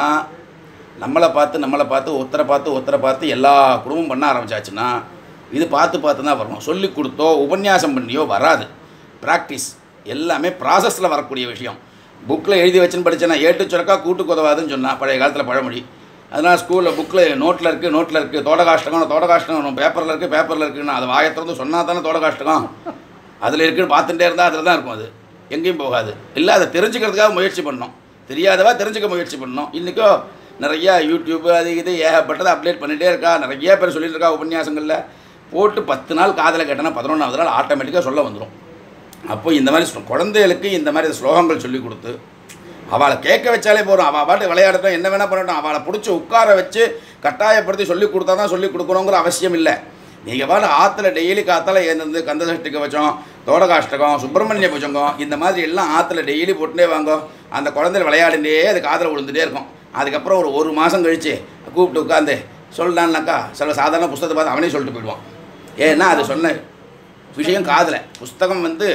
நம்மளை பார்த்து நம்மளை பார்த்து ஒருத்தரை பார்த்து ஒருத்தரை பார்த்து எல்லா குடும்பம் பண்ண ஆரம்பிச்சாச்சுன்னா இது பார்த்து பார்த்து தான் வரணும் சொல்லி கொடுத்தோ உபன்யாசம் பண்ணியோ வராது ப்ராக்டிஸ் எல்லாமே ப்ராசஸில் வரக்கூடிய விஷயம் புக்கில் எழுதி வச்சுன்னு படித்தேன்னா ஏட்டு சுரக்கா கூட்டுக்கு உதவாதுன்னு சொன்னான் பழைய காலத்தில் பழமொழி அதனால் ஸ்கூலில் புக்கில் நோட்டில் இருக்குது நோட்டில் இருக்குது தோடகாஷ்டகம் தோடகாஷ்டகம் பேப்பரில் இருக்குது பேப்பரில் இருக்குன்னு அதை வாயை திறந்து சொன்னால் தானே தோடகாஷ்டகம் அதில் இருக்குன்னு பார்த்துட்டே இருந்தால் அதில் தான் இருக்கும் அது எங்கேயும் போகாது இல்லை அதை தெரிஞ்சுக்கிறதுக்காக முயற்சி பண்ணோம் தெரியாதவா தெரிஞ்சுக்க முயற்சி பண்ணோம் இன்றைக்கோ நிறையா யூடியூப் அது இது ஏகப்பட்டதை அப்டேட் பண்ணிகிட்டே இருக்கா நிறைய பேர் சொல்லிட்டு இருக்கா உபன்யாசங்களில் போட்டு பத்து நாள் காதில் கேட்டனா பதினொன்றாவது நாள் ஆட்டோமேட்டிக்காக சொல்ல வந்துடும் அப்போ இந்த மாதிரி ஸ்லோ- குழந்தைகளுக்கு இந்த மாதிரி ஸ்லோகங்கள் சொல்லி கொடுத்து அவளை கேட்க வச்சாலே போதும் அவள் பாட்டு விளையாடட்டும் என்ன வேணால் பண்ணட்டும் அவளை பிடிச்சி உட்கார வச்சு கட்டாயப்படுத்தி சொல்லி கொடுத்தா தான் சொல்லி கொடுக்கணுங்கிற அவசியம் இல்லை நீங்கள் பாட்டு ஆற்றுல டெய்லி காத்தால ஏந்திருந்து கந்த சஷ்டிக்கு வச்சோம் தோடகாஷ்டகம் சுப்பிரமணிய புஜங்கம் இந்த மாதிரி எல்லாம் ஆற்றுல டெய்லி போட்டுட்டே வாங்க அந்த குழந்தைகள் விளையாடிண்டே அது காதில் விழுந்துட்டே இருக்கும் அதுக்கப்புறம் ஒரு ஒரு மாதம் கழித்து கூப்பிட்டு உட்காந்து சொல்லிட்டான்னாக்கா சில சாதாரண புஸ்தகத்தை பார்த்து அவனே சொல்லிட்டு போயிடுவான் ஏன்னா அது சொன்ன விஷயம் காதில் புஸ்தகம் வந்து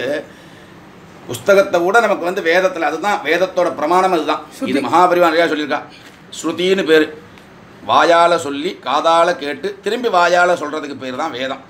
புஸ்தகத்தை விட நமக்கு வந்து வேதத்தில் அதுதான் வேதத்தோட பிரமாணம் அதுதான் இது மகாபரிவா நிறையா சொல்லியிருக்கா ஸ்ருதின்னு பேர் வாயால் சொல்லி காதால கேட்டு திரும்பி வாயால் சொல்கிறதுக்கு பேர் தான் வேதம்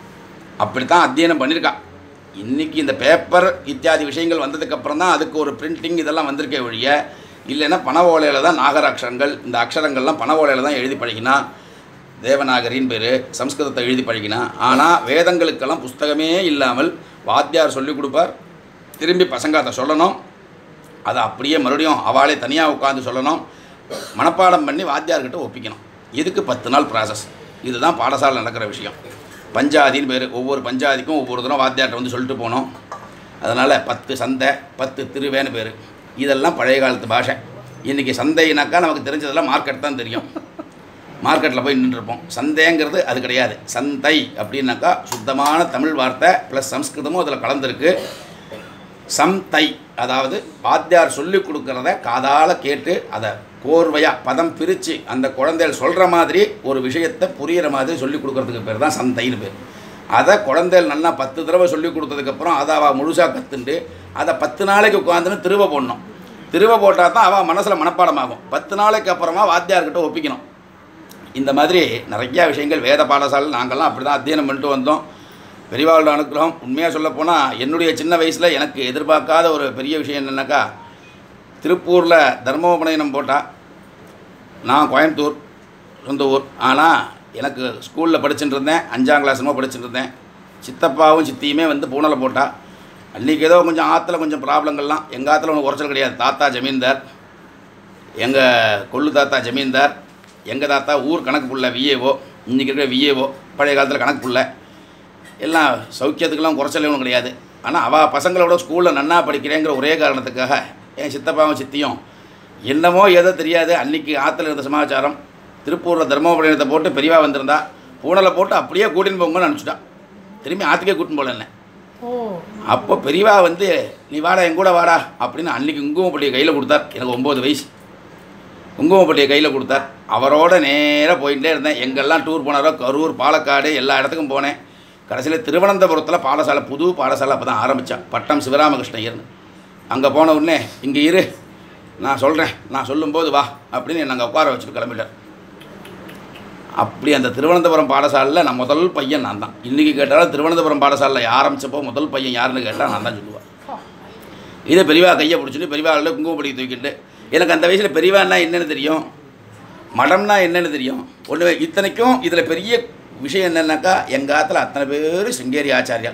அப்படி தான் அத்தியனம் பண்ணியிருக்கா இன்றைக்கி இந்த பேப்பர் இத்தியாதி விஷயங்கள் வந்ததுக்கப்புறம் தான் அதுக்கு ஒரு பிரிண்டிங் இதெல்லாம் வந்திருக்கே ஒழிய இல்லைன்னா பண ஓலையில் தான் நாகர அக்ஷரங்கள் இந்த அக்ஷரங்கள்லாம் பண ஓலையில் தான் எழுதி பழகினா தேவநாகரின்னு பேர் சம்ஸ்கிருதத்தை எழுதி பழகினா ஆனால் வேதங்களுக்கெல்லாம் புஸ்தகமே இல்லாமல் வாத்தியார் சொல்லிக் கொடுப்பார் திரும்பி பசங்க அதை சொல்லணும் அதை அப்படியே மறுபடியும் அவளே தனியாக உட்காந்து சொல்லணும் மனப்பாடம் பண்ணி வாத்தியார்கிட்ட ஒப்பிக்கணும் இதுக்கு பத்து நாள் ப்ராசஸ் இதுதான் பாடசாலை நடக்கிற விஷயம் பஞ்சாதின்னு பேர் ஒவ்வொரு பஞ்சாதிக்கும் ஒவ்வொரு தடவை வாத்தியார்கிட்ட வந்து சொல்லிட்டு போனோம் அதனால் பத்து சந்தை பத்து திருவேன்னு பேர் இதெல்லாம் பழைய காலத்து பாஷை இன்றைக்கி சந்தைனாக்கா நமக்கு தெரிஞ்சதெல்லாம் மார்க்கெட் தான் தெரியும் மார்க்கெட்டில் போய் நின்றுருப்போம் சந்தைங்கிறது அது கிடையாது சந்தை அப்படின்னாக்கா சுத்தமான தமிழ் வார்த்தை ப்ளஸ் சம்ஸ்கிருதமும் அதில் கலந்துருக்கு சம்தை அதாவது வாத்தியார் சொல்லி கொடுக்கறத காதால கேட்டு அதை கோர்வையாக பதம் பிரித்து அந்த குழந்தைகள் சொல்கிற மாதிரி ஒரு விஷயத்தை புரியிற மாதிரி சொல்லி கொடுக்கறதுக்கு பேர் தான் சந்தைன்னு பேர் அதை குழந்தைகள் நல்லா பத்து தடவை சொல்லி கொடுத்ததுக்கப்புறம் அதை அவள் முழுசாக கற்றுண்டு அதை பத்து நாளைக்கு உட்காந்துன்னு திருவ போடணும் திருவ போட்டால் தான் அவள் மனசில் மனப்பாடமாகும் பத்து நாளைக்கு அப்புறமா வாத்தியார்கிட்ட ஒப்பிக்கணும் இந்த மாதிரி நிறைய விஷயங்கள் வேத பாடசாலை நாங்கள்லாம் அப்படி தான் அத்தியனம் பண்ணிட்டு வந்தோம் பெரியவாளோட அனுகிரகம் உண்மையாக சொல்லப்போனால் என்னுடைய சின்ன வயசில் எனக்கு எதிர்பார்க்காத ஒரு பெரிய விஷயம் என்னென்னாக்கா திருப்பூரில் தர்மோபநயனம் போட்டால் நான் கோயம்புத்தூர் சொந்த ஊர் ஆனால் எனக்கு ஸ்கூலில் படிச்சுட்டு இருந்தேன் அஞ்சாம் கிளாஸ் என்னமோ படிச்சுட்டு இருந்தேன் சித்தப்பாவும் சித்தியுமே வந்து பூனலை போட்டா அன்றைக்கி ஏதோ கொஞ்சம் ஆற்றுல கொஞ்சம் ப்ராப்ளங்கள்லாம் எங்கள் ஆற்றுல ஒன்றும் குறைச்சல் கிடையாது தாத்தா ஜமீன்தார் எங்கள் கொள்ளு தாத்தா ஜமீன்தார் எங்கள் தாத்தா ஊர் கணக்கு புள்ள விஏஓ இன்றைக்கி இருக்கிற விஏஓ பழைய காலத்தில் கணக்கு புள்ள எல்லாம் சௌக்கியத்துக்கெல்லாம் குறைச்சல் ஒன்றும் கிடையாது ஆனால் அவள் பசங்களோட ஸ்கூலில் நன்னா படிக்கிறேங்கிற ஒரே காரணத்துக்காக என் சித்தப்பாவும் சித்தியும் என்னமோ ஏதோ தெரியாது அன்னைக்கு ஆற்றுல இருந்த சமாச்சாரம் திருப்பூரில் தர்மபுரியத்தை போட்டு பெரியவா வந்திருந்தா பூனலை போட்டு அப்படியே கூட்டின்னு போங்கன்னு அனுப்பிச்சிட்டா திரும்பி ஆற்றுக்கே கூட்டின்னு போகல என்ன ஓ அப்போ பெரியவா வந்து நீ வாடா என் கூட வாடா அப்படின்னு அன்னைக்கு குங்குமப்பட்டியை கையில் கொடுத்தார் எனக்கு ஒம்பது வயசு குங்குமப்பட்டியை கையில் கொடுத்தார் அவரோட நேராக போயிட்டே இருந்தேன் எங்கெல்லாம் டூர் போனாரோ கரூர் பாலக்காடு எல்லா இடத்துக்கும் போனேன் கடைசியில் திருவனந்தபுரத்தில் பாடசாலை புது பாடசாலை அப்போ தான் ஆரம்பித்தான் பட்டம் சிவராமகிருஷ்ண ஐயர்னு அங்கே போன உடனே இங்கே இரு நான் சொல்கிறேன் நான் சொல்லும்போது வா அப்படின்னு என்னை அங்கே உட்கார வச்சுட்டு கிளம்பிட்டார் அப்படி அந்த திருவனந்தபுரம் பாடசாலையில் நான் முதல் பையன் நான் தான் இன்றைக்கி கேட்டாலும் திருவனந்தபுரம் பாடசாலையில் ஆரம்பித்தப்போ முதல் பையன் யாருன்னு கேட்டால் நான் தான் சொல்லுவேன் இதை பெரியவா கையை பிடிச்சிட்டு பெரியவாவில் குங்குமப்படி தூக்கிட்டு எனக்கு அந்த வயசில் பெரியவான்னா என்னென்னு தெரியும் மடம்னா என்னென்னு தெரியும் ஒன்று இத்தனைக்கும் இதில் பெரிய விஷயம் என்னென்னாக்கா எங்கள் ஆற்றுல அத்தனை பேர் சிங்கேரி ஆச்சாரியா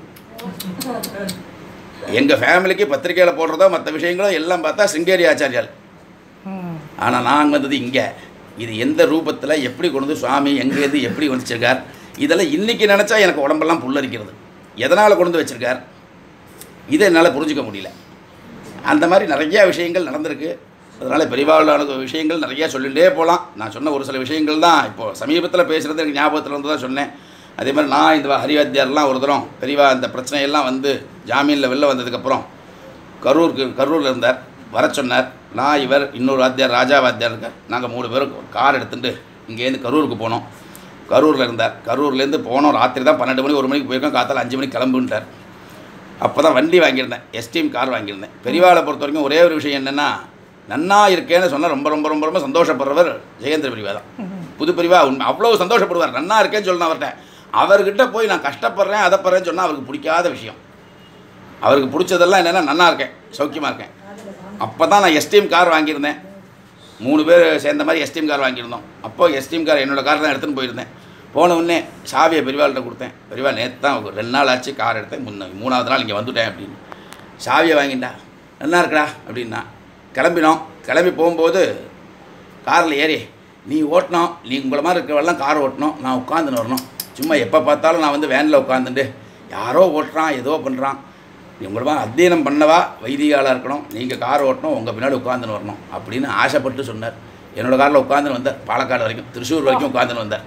எங்கள் ஃபேமிலிக்கு பத்திரிக்கையில் போடுறதோ மற்ற விஷயங்களோ எல்லாம் பார்த்தா சிங்கேரி ஆச்சாரியால் ம் ஆனால் நான் வந்தது இங்கே இது எந்த ரூபத்தில் எப்படி கொண்டு வந்து சுவாமி எங்கேருந்து எப்படி வந்துச்சிருக்கார் இதெல்லாம் இன்றைக்கி நினச்சா எனக்கு உடம்பெல்லாம் புல்லரிக்கிறது எதனால் கொண்டு வந்து வச்சுருக்கார் இதை என்னால் புரிஞ்சுக்க முடியல அந்த மாதிரி நிறையா விஷயங்கள் நடந்திருக்கு அதனால் பெரியவாளான விஷயங்கள் நிறையா சொல்லிகிட்டே போகலாம் நான் சொன்ன ஒரு சில விஷயங்கள் தான் இப்போது சமீபத்தில் பேசுகிறது எனக்கு ஞாபகத்தில் வந்து தான் சொன்னேன் அதே மாதிரி நான் இந்த ஹரிவாத்தியார்லாம் ஒரு தரம் பெரியவா இந்த பிரச்சனையெல்லாம் வந்து ஜாமீனில் வெளில வந்ததுக்கப்புறம் கரூருக்கு கரூரில் இருந்தார் வர சொன்னார் நான் இவர் இன்னொரு வாத்தியார் ராஜா வாத்தியார் இருக்கார் நாங்கள் மூணு பேரும் கார் எடுத்துட்டு இங்கேருந்து கரூருக்கு போனோம் கரூரில் இருந்தார் கரூர்லேருந்து போனோம் ராத்திரி தான் பன்னெண்டு மணி ஒரு மணிக்கு போயிருக்கோம் காத்தால அஞ்சு மணிக்கு கிளம்புன்ட்டார் அப்போ தான் வண்டி வாங்கியிருந்தேன் எஸ்டீம் கார் வாங்கியிருந்தேன் பெரியவாளை பொறுத்த வரைக்கும் ஒரே ஒரு விஷயம் என்னென்னா நன்னா இருக்கேன்னு சொன்னால் ரொம்ப ரொம்ப ரொம்ப ரொம்ப சந்தோஷப்படுறவர் ஜெயேந்திர பெரியவா தான் புது பெரியவா உண்மை அவ்வளோ சந்தோஷப்படுவார் நன்னா இருக்கேன்னு சொல்லணும் அவர்கிட்ட அவர்கிட்ட போய் நான் கஷ்டப்படுறேன் அதை படுறேன்னு சொன்னால் அவருக்கு பிடிக்காத விஷயம் அவருக்கு பிடிச்சதெல்லாம் என்னென்னா நன்னா இருக்கேன் சௌக்கியமாக இருக்கேன் அப்போ தான் நான் எஸ்டீம் கார் வாங்கியிருந்தேன் மூணு பேர் சேர்ந்த மாதிரி எஸ்டீம் கார் வாங்கியிருந்தோம் அப்போ எஸ்டீம் கார் என்னோடய கார் தான் எடுத்துன்னு போயிருந்தேன் போன உடனே சாவியை பெரியவாள்கிட்ட கொடுத்தேன் பெரியவா நேற்று தான் ஒரு ரெண்டு நாள் ஆச்சு கார் எடுத்தேன் முன்ன மூணாவது நாள் இங்கே வந்துட்டேன் அப்படின்னு சாவியை வாங்கிண்டா நல்லா இருக்குடா அப்படின்னா கிளம்பினோம் கிளம்பி போகும்போது காரில் ஏறி நீ ஓட்டணும் நீ உங்களை மாதிரி இருக்கிறவெல்லாம் கார் ஓட்டணும் நான் உட்காந்துன்னு வரணும் சும்மா எப்போ பார்த்தாலும் நான் வந்து வேனில் உட்காந்துட்டு யாரோ ஓட்டுறான் ஏதோ பண்ணுறான் உங்களை மாதிரி அத்தியனம் பண்ணவா வைதிகாலாக இருக்கணும் நீங்கள் கார் ஓட்டணும் உங்கள் பின்னாடி உட்காந்துன்னு வரணும் அப்படின்னு ஆசைப்பட்டு சொன்னார் என்னோடய காரில் உட்காந்துன்னு வந்தார் பாலக்காடு வரைக்கும் திருச்சூர் வரைக்கும் உட்காந்துன்னு வந்தார்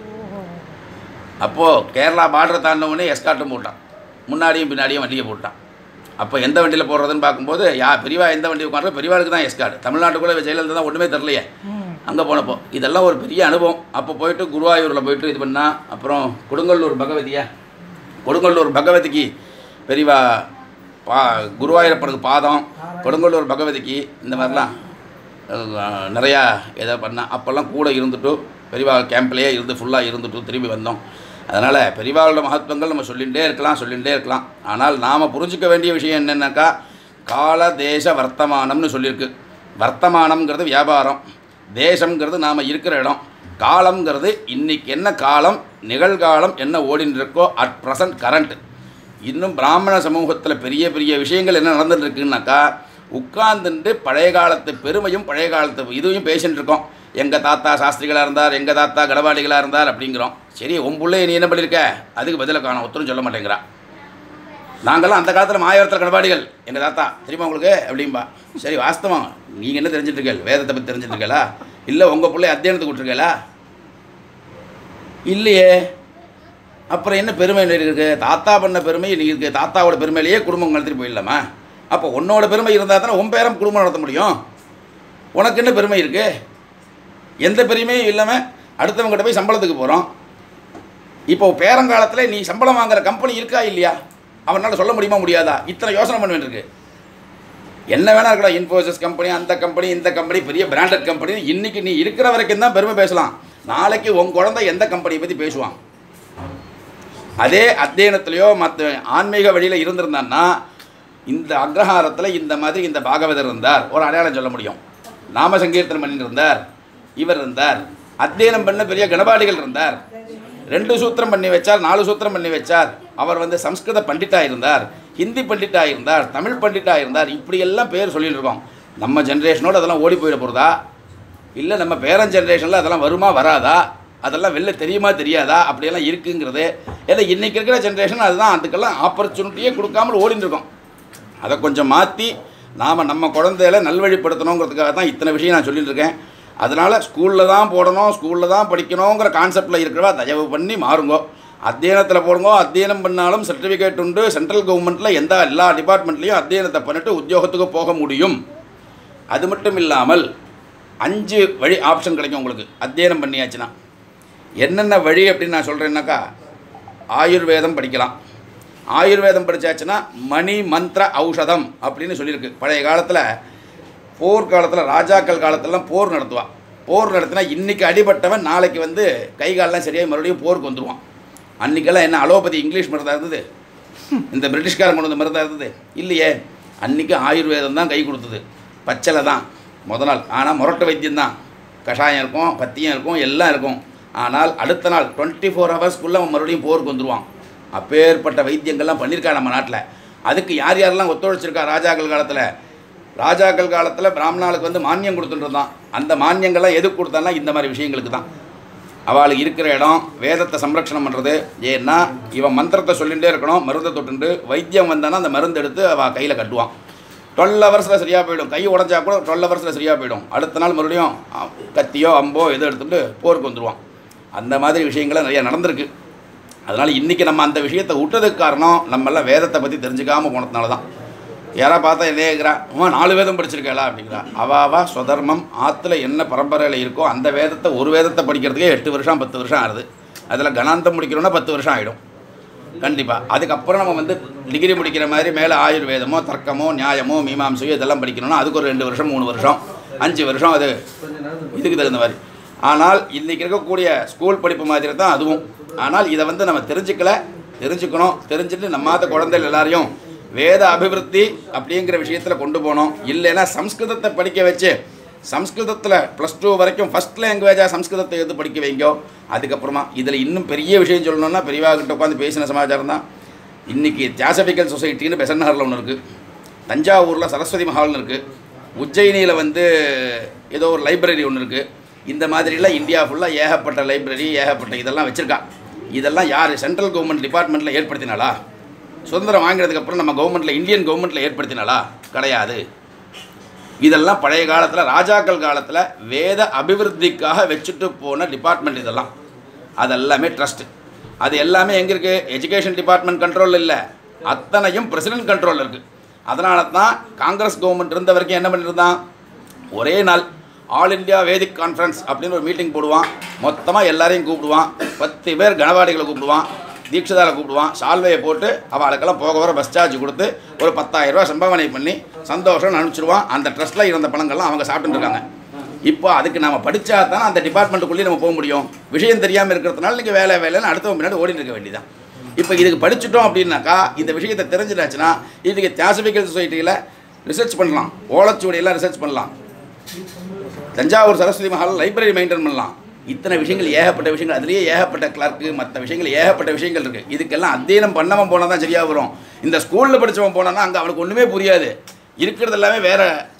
அப்போது கேரளா பார்டர் தாண்டினவுடனே எஸ்காட்டும் போட்டான் முன்னாடியும் பின்னாடியும் வண்டியை போட்டான் அப்போ எந்த வண்டியில் போடுறதுன்னு பார்க்கும்போது யா பெரியவா எந்த வண்டி உட்காந்துறோ பெரியவாளுக்கு தான் எஸ்கார்டு தமிழ்நாட்டுக்குள்ளே ஜெயலலிதா தான் ஒன்றுமே தெரிலையே ம் அங்கே போனப்போ இதெல்லாம் ஒரு பெரிய அனுபவம் அப்போ போயிட்டு குருவாயூரில் போயிட்டு இது பண்ணா அப்புறம் கொடுங்கல்லூர் பகவதியா கொடுங்கல்லூர் பகவதிக்கு பெரியவா பா குருவாயூரப்பனுக்கு பாதம் கொடுங்கல்லூர் பகவதிக்கு இந்த மாதிரிலாம் அஹ், நிறையா எதை பண்ணால் அப்போல்லாம் கூட இருந்துட்டு பெரியவா கேம்ப்லேயே இருந்து ஃபுல்லாக இருந்துட்டு திரும்பி வந்தோம் அதனால் பெரியவாளோட மகத்துவங்கள் நம்ம சொல்லிகிட்டே இருக்கலாம் சொல்லிகிட்டே இருக்கலாம் ஆனால் நாம் புரிஞ்சிக்க வேண்டிய விஷயம் என்னென்னாக்கா கால தேச வர்த்தமானம்னு சொல்லியிருக்கு வர்த்தமானம்ங்கிறது வியாபாரம் தேசம்ங்கிறது நாம் இருக்கிற இடம் காலம்ங்கிறது இன்னைக்கு என்ன காலம் நிகழ்காலம் என்ன ஓடின்னு இருக்கோ அட் ப்ரெசன்ட் கரண்ட் இன்னும் பிராமண சமூகத்தில் பெரிய பெரிய விஷயங்கள் என்ன நடந்துட்டு இருக்குன்னாக்கா உட்கார்ந்துட்டு பழைய காலத்து பெருமையும் பழைய காலத்து இதுவும் பேசிட்டு இருக்கோம் எங்கள் தாத்தா சாஸ்திரிகளாக இருந்தார் எங்கள் தாத்தா கடவாடிகளாக இருந்தார் அப்படிங்கிறோம் சரி உன் பிள்ளை நீ என்ன பண்ணியிருக்க அதுக்கு பதிலை காணும் ஒருத்தரும் சொல்ல மாட்டேங்கிறா நாங்கள்லாம் அந்த காலத்தில் மாயவரத்தில் கடவாடிகள் எங்கள் தாத்தா தெரியுமா உங்களுக்கு அப்படிம்பா சரி வாஸ்தவம் நீங்கள் என்ன தெரிஞ்சுட்டு இருக்கீங்க வேதத்தை பற்றி தெரிஞ்சுட்டு இருக்கீங்களா இல்லை உங்கள் பிள்ளை அத்தியானத்துக்கு விட்டுருக்கீங்களா இல்லையே அப்புறம் என்ன பெருமை இருக்குது தாத்தா பண்ண பெருமை நீ இருக்குது தாத்தாவோட பெருமையிலேயே குடும்பம் நடத்திட்டு போயிடலாமா அப்போ உன்னோட பெருமை இருந்தால் தானே உன் பேரம் குடும்பம் நடத்த முடியும் உனக்கு என்ன பெருமை இருக்குது எந்த பெருமையும் இல்லாமல் அடுத்தவங்ககிட்ட போய் சம்பளத்துக்கு போகிறோம் இப்போ பேரங்காலத்தில் நீ சம்பளம் வாங்குற கம்பெனி இருக்கா இல்லையா அவனால் சொல்ல முடியுமா முடியாதா இத்தனை யோசனை பண்ண வேண்டியிருக்கு என்ன வேணா இருக்கலாம் இன்ஃபோசிஸ் கம்பெனி அந்த கம்பெனி இந்த கம்பெனி பெரிய பிராண்டட் கம்பெனி இன்னைக்கு நீ இருக்கிற வரைக்கும் தான் பெருமை பேசலாம் நாளைக்கு உன் குழந்தை எந்த கம்பெனியை பற்றி பேசுவான் அதே அத்தியனத்திலையோ மற்ற ஆன்மீக வழியில் இருந்திருந்தான்னா இந்த அக்ரஹாரத்தில் இந்த மாதிரி இந்த பாகவதர் இருந்தார் ஒரு அடையாளம் சொல்ல முடியும் நாம சங்கீர்த்தனம் பண்ணிட்டு இருந்தார் இவர் இருந்தார் அத்தியனம் பண்ண பெரிய கணபாடிகள் இருந்தார் ரெண்டு சூத்திரம் பண்ணி வச்சார் நாலு சூத்திரம் பண்ணி வச்சார் அவர் வந்து சம்ஸ்கிருத பண்டிட்டா இருந்தார் ஹிந்தி பண்டிட்டா இருந்தார் தமிழ் பண்டிட்டா இருந்தார் இப்படியெல்லாம் பேர் சொல்லிட்டு இருக்கோம் நம்ம ஜென்ரேஷனோடு அதெல்லாம் ஓடி போயிட போகிறதா இல்லை நம்ம பேரன் ஜென்ரேஷனில் அதெல்லாம் வருமா வராதா அதெல்லாம் வெளில தெரியுமா தெரியாதா அப்படியெல்லாம் இருக்குங்கிறது ஏன்னா இன்றைக்கி இருக்கிற ஜென்ரேஷன் அதுதான் அதுக்கெல்லாம் ஆப்பர்ச்சுனிட்டியே கொடுக்காமல் ஓடிட்டு இருக்கோம் அதை கொஞ்சம் மாற்றி நாம் நம்ம குழந்தையில நல்வழிப்படுத்தணுங்கிறதுக்காக தான் இத்தனை விஷயம் நான் சொல்லிட்டு இருக்கேன் அதனால் ஸ்கூலில் தான் போடணும் ஸ்கூலில் தான் படிக்கணுங்கிற கான்செப்டில் இருக்கிறவா தயவு பண்ணி மாறுங்கோ அத்தியனத்தில் போடுங்க அத்தியனம் பண்ணாலும் சர்டிஃபிகேட் உண்டு சென்ட்ரல் கவர்மெண்ட்டில் எந்த எல்லா டிபார்ட்மெண்ட்லேயும் அத்தியனத்தை பண்ணிட்டு உத்தியோகத்துக்கு போக முடியும் அது மட்டும் இல்லாமல் அஞ்சு வழி ஆப்ஷன் கிடைக்கும் உங்களுக்கு அத்தியனம் பண்ணியாச்சுன்னா என்னென்ன வழி அப்படின்னு நான் சொல்கிறேன்னாக்கா ஆயுர்வேதம் படிக்கலாம் ஆயுர்வேதம் படித்தாச்சுன்னா மணி மந்திர ஔஷதம் அப்படின்னு சொல்லியிருக்கு பழைய காலத்தில் போர் காலத்தில் ராஜாக்கள் காலத்துலலாம் போர் நடத்துவான் போர் நடத்தினா இன்றைக்கி அடிபட்டவன் நாளைக்கு வந்து கை காலெலாம் சரியாக மறுபடியும் போருக்கு வந்துடுவான் அன்றைக்கெல்லாம் என்ன அலோபதி இங்கிலீஷ் மருந்தாக இருந்தது இந்த பிரிட்டிஷ்காரன் கொண்டு வந்த மருந்தாக இருந்தது இல்லையே அன்றைக்கி ஆயுர்வேதம் தான் கை கொடுத்தது பச்சளை தான் முத நாள் ஆனால் முரட்டு வைத்தியம் தான் கஷாயம் இருக்கும் பத்தியம் இருக்கும் எல்லாம் இருக்கும் ஆனால் அடுத்த நாள் டுவெண்ட்டி ஃபோர் ஹவர்ஸ்க்குள்ளே அவன் மறுபடியும் போருக்கு வந்துடுவான் அப்பேற்பட்ட வைத்தியங்கள்லாம் பண்ணியிருக்கா நம்ம நாட்டில் அதுக்கு யார் யாரெல்லாம் ஒத்துழைச்சிருக்கா ராஜாக்கள் காலத்தில் ராஜாக்கள் காலத்தில் பிராமணாளுக்கு வந்து மானியம் கொடுத்துட்டு இருந்தான் அந்த மானியங்கள்லாம் எதுக்கு கொடுத்தான்னா இந்த மாதிரி விஷயங்களுக்கு தான் அவளுக்கு இருக்கிற இடம் வேதத்தை சம்ரக்ஷணம் பண்ணுறது ஏன்னா இவன் மந்திரத்தை சொல்லிகிட்டே இருக்கணும் மருந்தை தொட்டுண்டு வைத்தியம் வந்தானா அந்த மருந்து எடுத்து அவள் கையில் கட்டுவான் டுவெல் ஹவர்ஸில் சரியாக போயிடும் கை உடஞ்சா கூட டுவெல் ஹவர்ஸில் சரியாக போயிடும் அடுத்த நாள் மறுபடியும் அ, கத்தியோ அம்போ எதோ எடுத்துட்டு போருக்கு வந்துடுவான் அந்த மாதிரி விஷயங்கள்லாம் நிறைய நடந்திருக்கு அதனால் இன்றைக்கி நம்ம அந்த விஷயத்தை விட்டதுக்கு காரணம் நம்மெல்லாம் வேதத்தை பற்றி தெரிஞ்சுக்காமல் போனதுனால தான் யாரா பார்த்தா என்ன கேட்குறா அம்மா நாலு வேதம் படிச்சிருக்கேளா அப்படிங்கிறா அவாவா ஸ்வதர்மம் ஆற்றுல என்ன பரம்பரையில் இருக்கோ அந்த வேதத்தை ஒரு வேதத்தை படிக்கிறதுக்கே எட்டு வருஷம் பத்து வருஷம் ஆகுது அதில் கணாந்தம் முடிக்கணும்னா பத்து வருஷம் ஆகிடும் கண்டிப்பாக அதுக்கப்புறம் நம்ம வந்து டிகிரி முடிக்கிற மாதிரி மேலே ஆயுர்வேதமோ தர்க்கமோ நியாயமோ மீமாம்சையோ இதெல்லாம் படிக்கணும்னா அதுக்கு ஒரு ரெண்டு வருஷம் மூணு வருஷம் அஞ்சு வருஷம் அது இதுக்கு தகுந்த மாதிரி ஆனால் இன்றைக்கி இருக்கக்கூடிய ஸ்கூல் படிப்பு மாதிரி தான் அதுவும் ஆனால் இதை வந்து நம்ம தெரிஞ்சுக்கல தெரிஞ்சுக்கணும் தெரிஞ்சுட்டு நம்மாத குழந்தைகள் எல்லாரையும் வேத அபிவிருத்தி அப்படிங்கிற விஷயத்தில் கொண்டு போகணும் இல்லைன்னா சம்ஸ்கிருதத்தை படிக்க வச்சு சம்ஸ்கிருதத்தில் ப்ளஸ் டூ வரைக்கும் ஃபஸ்ட் லாங்குவேஜாக சம்ஸ்கிருதத்தை எடுத்து படிக்க வைங்கோ அதுக்கப்புறமா இதில் இன்னும் பெரிய விஷயம் சொல்லணும்னா பெரியவா கிட்ட உட்காந்து பேசின சமாச்சாரம் தான் இன்றைக்கி தியாசபிக்கல் சொசைட்டின்னு பெசன்னகரில் ஒன்று இருக்குது தஞ்சாவூரில் சரஸ்வதி மஹால்னு இருக்குது உஜ்ஜயினியில் வந்து ஏதோ ஒரு லைப்ரரி ஒன்று இருக்குது இந்த மாதிரிலாம் இந்தியா ஃபுல்லாக ஏகப்பட்ட லைப்ரரி ஏகப்பட்ட இதெல்லாம் வச்சுருக்கா இதெல்லாம் யார் சென்ட்ரல் கவர்மெண்ட் டிபார்ட்மெண்ட்டில் ஏற்படுத்தினாளா சுதந்திரம் வாங்கினதுக்கு அப்புறம் நம்ம கவர்மெண்ட்டில் இந்தியன் கவர்மெண்ட்டில் ஏற்படுத்தினாளா கிடையாது இதெல்லாம் பழைய காலத்தில் ராஜாக்கள் காலத்தில் வேத அபிவிருத்திக்காக வச்சுட்டு போன டிபார்ட்மெண்ட் இதெல்லாம் அதெல்லாமே ட்ரஸ்ட்டு அது எல்லாமே எங்கே இருக்குது எஜுகேஷன் டிபார்ட்மெண்ட் கண்ட்ரோலில் இல்லை அத்தனையும் பிரசிடென்ட் கண்ட்ரோலில் இருக்குது அதனால தான் காங்கிரஸ் கவர்மெண்ட் இருந்த வரைக்கும் என்ன பண்ணியிருந்தான் ஒரே நாள் ஆல் இந்தியா வேதிக் கான்ஃபரன்ஸ் அப்படின்னு ஒரு மீட்டிங் போடுவான் மொத்தமாக எல்லாரையும் கூப்பிடுவான் பத்து பேர் கணவாடிகளை கூப்பிடுவான் தீட்சிதாரை கூப்பிடுவான் சால்வையை போட்டு அவளுக்கெல்லாம் போக வர பஸ் சார்ஜ் கொடுத்து ஒரு பத்தாயிரம் ரூபாய் சம்பாவனை பண்ணி சந்தோஷம் அனுப்பிச்சிடுவான் அந்த ட்ரஸ்ட்டில் இருந்த பணங்கள்லாம் அவங்க சாப்பிட்டுட்டு இருக்காங்க இப்போ அதுக்கு நம்ம படித்தா தான் அந்த டிபார்ட்மெண்ட்டுக்குள்ளேயே நம்ம போக முடியும் விஷயம் தெரியாமல் இருக்கிறதுனால நீங்கள் வேலை வேலைன்னு அடுத்தவங்க முன்னாடி ஓடிட்டு இருக்க வேண்டியதான் இப்போ இதுக்கு படிச்சுட்டோம் அப்படின்னாக்கா இந்த விஷயத்தை தெரிஞ்சிடாச்சுன்னா இதுக்கு தியாசபிக்கல் சொசைட்டியில் ரிசர்ச் பண்ணலாம் ஓலச்சுவடியெல்லாம் ரிசர்ச் பண்ணலாம் தஞ்சாவூர் சரஸ்வதி மஹால் லைப்ரரி மெயின்டைன் பண்ணலாம் இத்தனை விஷயங்கள் ஏகப்பட்ட விஷயங்கள் அதுலேயே ஏகப்பட்ட கிளர்க்கு மற்ற விஷயங்கள் ஏகப்பட்ட விஷயங்கள் இருக்குது இதுக்கெல்லாம் அத்தியனம் பண்ணவன் போனால் தான் சரியாக வரும் இந்த ஸ்கூலில் படித்தவன் போனான்னா அங்கே அவனுக்கு ஒன்றுமே புரியாது இருக்கிறது எல்லாமே வேற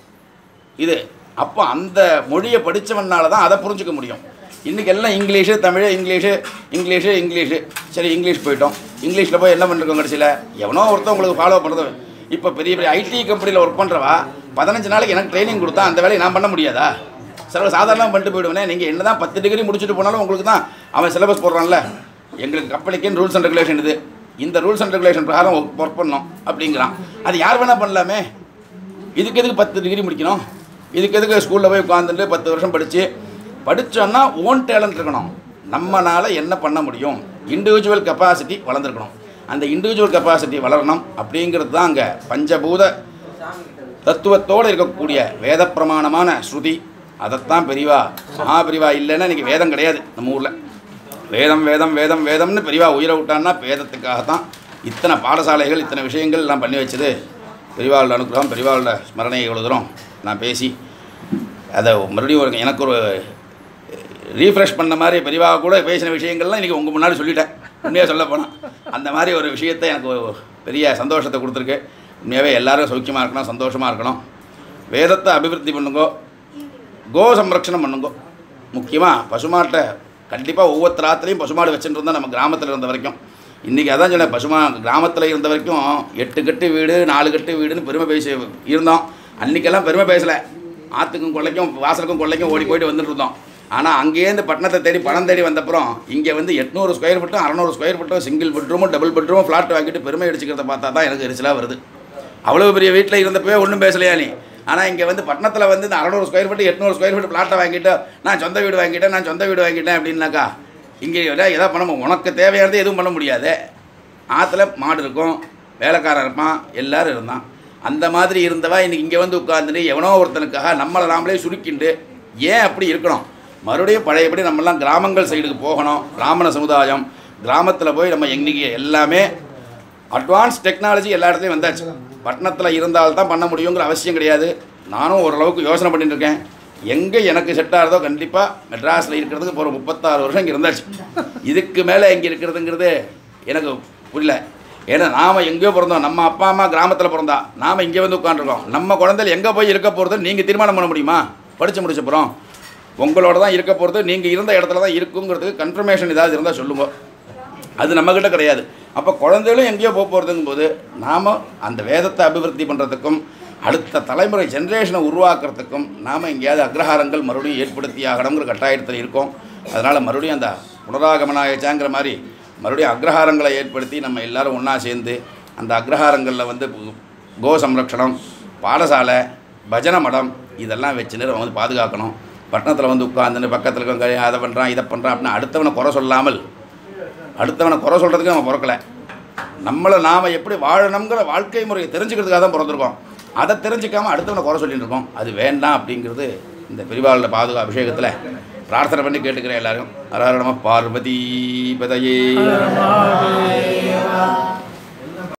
இது அப்போ அந்த மொழியை படித்தவனால தான் அதை புரிஞ்சுக்க முடியும் இன்றைக்கி எல்லாம் English Tamil English English English சரி இங்கிலீஷ் போயிட்டோம் இங்கிலீஷில் போய் என்ன பண்ணிருக்கோம் கடைசியில் எவனோ ஒருத்தன் உங்களுக்கு ஃபாலோ பண்ணுறது இப்போ பெரிய பெரிய ஐடி கம்பெனியில் ஒர்க் பண்ணுறவா பதினஞ்சு நாளைக்கு எனக்கு ட்ரைனிங் கொடுத்தா அந்த வேலையை நான் பண்ண முடியாதா சில சாதாரணமாக பண்ணிட்டு போயிடுவேனே நீங்கள் என்ன தான் பத்து டிகிரி முடிச்சுட்டு போனாலும் உங்களுக்கு தான் அவன் சிலபஸ் போடுறான்ல எங்களுக்கு கம்பெனிக்குன்னு ரூல்ஸ் அண்ட் ரெகுலேஷன் இது இந்த ரூல்ஸ் அண்ட் ரெகுலேஷன் பிரகாரம் ஒர்க் பண்ணோம் அப்படிங்கிறான் அது யார் வேணால் பண்ணலாமே இதுக்கு எதுக்கு பத்து டிகிரி முடிக்கணும் இதுக்கு எதுக்கு ஸ்கூலில் போய் உட்காந்துட்டு பத்து வருஷம் படித்து படித்தோன்னா ஓன் டேலண்ட் இருக்கணும் நம்மளால் என்ன பண்ண முடியும் இண்டிவிஜுவல் கெப்பாசிட்டி வளர்ந்துருக்கணும் அந்த இண்டிவிஜுவல் கெப்பாசிட்டி வளரணும் அப்படிங்கிறது தான் அங்கே பஞ்சபூத தத்துவத்தோடு இருக்கக்கூடிய வேத பிரமாணமான ஸ்ருதி அதைத்தான் பெரியவா மகாபெரிவா இல்லைன்னா இன்றைக்கி வேதம் கிடையாது நம்ம ஊரில் வேதம் வேதம் வேதம் வேதம்னு பெரியவா உயிரை விட்டான்னா வேதத்துக்காக தான் இத்தனை பாடசாலைகள் இத்தனை விஷயங்கள் நான் பண்ணி வச்சது பெரியவாளோட அனுகிரகம் பெரியவாளோட ஸ்மரணை இவ்வளோ தூரம் நான் பேசி அதை மறுபடியும் ஒரு எனக்கு ஒரு ரீஃப்ரெஷ் பண்ண மாதிரி பெரியவா கூட பேசின விஷயங்கள்லாம் இன்றைக்கி உங்கள் முன்னாடி சொல்லிட்டேன் உண்மையாக சொல்ல போனால் அந்த மாதிரி ஒரு விஷயத்தை எனக்கு ஒரு பெரிய சந்தோஷத்தை கொடுத்துருக்கு உண்மையாகவே எல்லாரும் சௌக்கியமாக இருக்கணும் சந்தோஷமாக இருக்கணும் வேதத்தை அபிவிருத்தி பண்ணுங்கோ கோ சம்ரக்ஷணம் பண்ணுங்கோ முக்கியமாக பசுமாட்டை கண்டிப்பாக ஒவ்வொரு ராத்திரியும் பசுமாடு வச்சுட்டு இருந்தால் நம்ம கிராமத்தில் இருந்த வரைக்கும் இன்றைக்கி அதான் சொன்னேன் பசுமா கிராமத்தில் இருந்த வரைக்கும் எட்டு கட்டு வீடு நாலு கட்டு வீடுன்னு பெருமை பேசி இருந்தோம் அன்றைக்கெல்லாம் பெருமை பேசலை ஆற்றுக்கும் கொள்ளைக்கும் வாசலுக்கும் கொள்ளைக்கும் ஓடி போயிட்டு வந்துட்டு இருந்தோம் ஆனால் அங்கேருந்து பட்டணத்தை தேடி பணம் தேடி வந்தப்புறம் இங்கே வந்து எட்நூறு ஸ்கொயர் ஃபீட்டும் அறநூறு ஸ்கொயர் ஃபீட்டும் சிங்கிள் பெட்ரூமும் டபுள் பெட்ரூமும் ஃப்ளாட் வாங்கிட்டு பெருமை அடிச்சுக்கிறத பார்த்தா தான் எனக்கு எரிச்சலாக வருது அவ்வளோ பெரிய வீட்டில் இருந்தப்பவே ஒன்றும் பேசலையா நீ ஆனால் இங்கே வந்து பட்டணத்தில் வந்து இந்த அறநூறு ஸ்கொயர் ஃபீட் எட்நூறு ஸ்கொயர் ஃபீட் ஃப்ளாட்டை வாங்கிட்டு நான் சொந்த வீடு வாங்கிட்டேன் நான் சொந்த வீடு வாங்கிட்டேன் அப்படின்னாக்கா இங்கே எதாவது பண்ண மு- உனக்கு தேவையானது எதுவும் பண்ண முடியாது ஆற்றுல மாடு இருக்கும் வேலைக்காரன் இருப்பான் எல்லாரும் இருந்தான் அந்த மாதிரி இருந்தவா இன்னைக்கு இங்கே வந்து உட்காந்துட்டு எவனோ ஒருத்தனுக்காக நம்மளை நாமளே சுருக்கிண்டு ஏன் அப்படி இருக்கணும் மறுபடியும் பழையபடி நம்மெல்லாம் கிராமங்கள் சைடுக்கு போகணும் பிராமண சமுதாயம் கிராமத்தில் போய் நம்ம இன்னைக்கு எல்லாமே அட்வான்ஸ் டெக்னாலஜி எல்லா இடத்துலையும் வந்தாச்சு பட்டணத்தில் இருந்தால்தான் பண்ண முடியுங்கிற அவசியம் கிடையாது நானும் ஓரளவுக்கு யோசனை பண்ணிட்டு இருக்கேன் எங்கே எனக்கு செட் ஆகிறதோ கண்டிப்பாக மெட்ராஸில் இருக்கிறதுக்கு இப்போ ஒரு முப்பத்தாறு வருஷம் இங்கே இருந்தாச்சு இதுக்கு மேலே இங்கே இருக்கிறதுங்கிறது எனக்கு புரியல ஏன்னா நாம் எங்கேயோ பிறந்தோம் நம்ம அப்பா அம்மா கிராமத்தில் பிறந்தா நாம் இங்கே வந்து உட்காந்துருக்கோம் நம்ம குழந்தைகள் எங்கே போய் இருக்க போகிறது நீங்கள் தீர்மானம் பண்ண முடியுமா படித்து முடிச்சப்புறம் உங்களோட தான் இருக்க போகிறது நீங்கள் இருந்த இடத்துல தான் இருக்குங்கிறதுக்கு கன்ஃபர்மேஷன் ஏதாவது இருந்தால் சொல்லுங்க அது நம்மக்கிட்ட கிடையாது அப்போ குழந்தைகளும் எங்கேயோ போக போகிறதுங்கும் போது நாம் அந்த வேதத்தை அபிவிருத்தி பண்ணுறதுக்கும் அடுத்த தலைமுறை ஜென்ரேஷனை உருவாக்குறதுக்கும் நாம் எங்கேயாவது அக்ரஹாரங்கள் மறுபடியும் ஏற்படுத்தி ஆகணுங்கிற கட்டாயத்தில் இருக்கோம் அதனால் மறுபடியும் அந்த புனராகமனாயச்சாங்கிற மாதிரி மறுபடியும் அக்ரஹாரங்களை ஏற்படுத்தி நம்ம எல்லாரும் ஒன்றா சேர்ந்து அந்த அக்ரஹாரங்களில் வந்து கோ சம்ரக்ஷணம் பாடசாலை பஜனை மடம் இதெல்லாம் வச்சுன்னு நம்ம வந்து பாதுகாக்கணும் பட்டணத்தில் வந்து உட்காந்துன்னு பக்கத்தில் இருக்கவங்க அதை பண்ணுறான் இதை பண்ணுறான் அப்படின்னு அடுத்தவனை குறை சொல்லாமல் அடுத்தவனை குறை சொல்கிறதுக்கு நம்ம பிறக்கல நம்மளை நாம் எப்படி வாழணுங்கிற வாழ்க்கை முறையை தெரிஞ்சுக்கிறதுக்காக தான் பிறந்திருக்கோம் அதை தெரிஞ்சுக்காம அடுத்தவனை குறை சொல்லிட்டு இருக்கோம் அது வேண்டாம் அப்படிங்கிறது இந்த பெரிவாளோட பாதுகா அபிஷேகத்தில் பிரார்த்தனை பண்ணி கேட்டுக்கிறேன் எல்லாரும் ஹர ஹர நம பார்வதி பதையே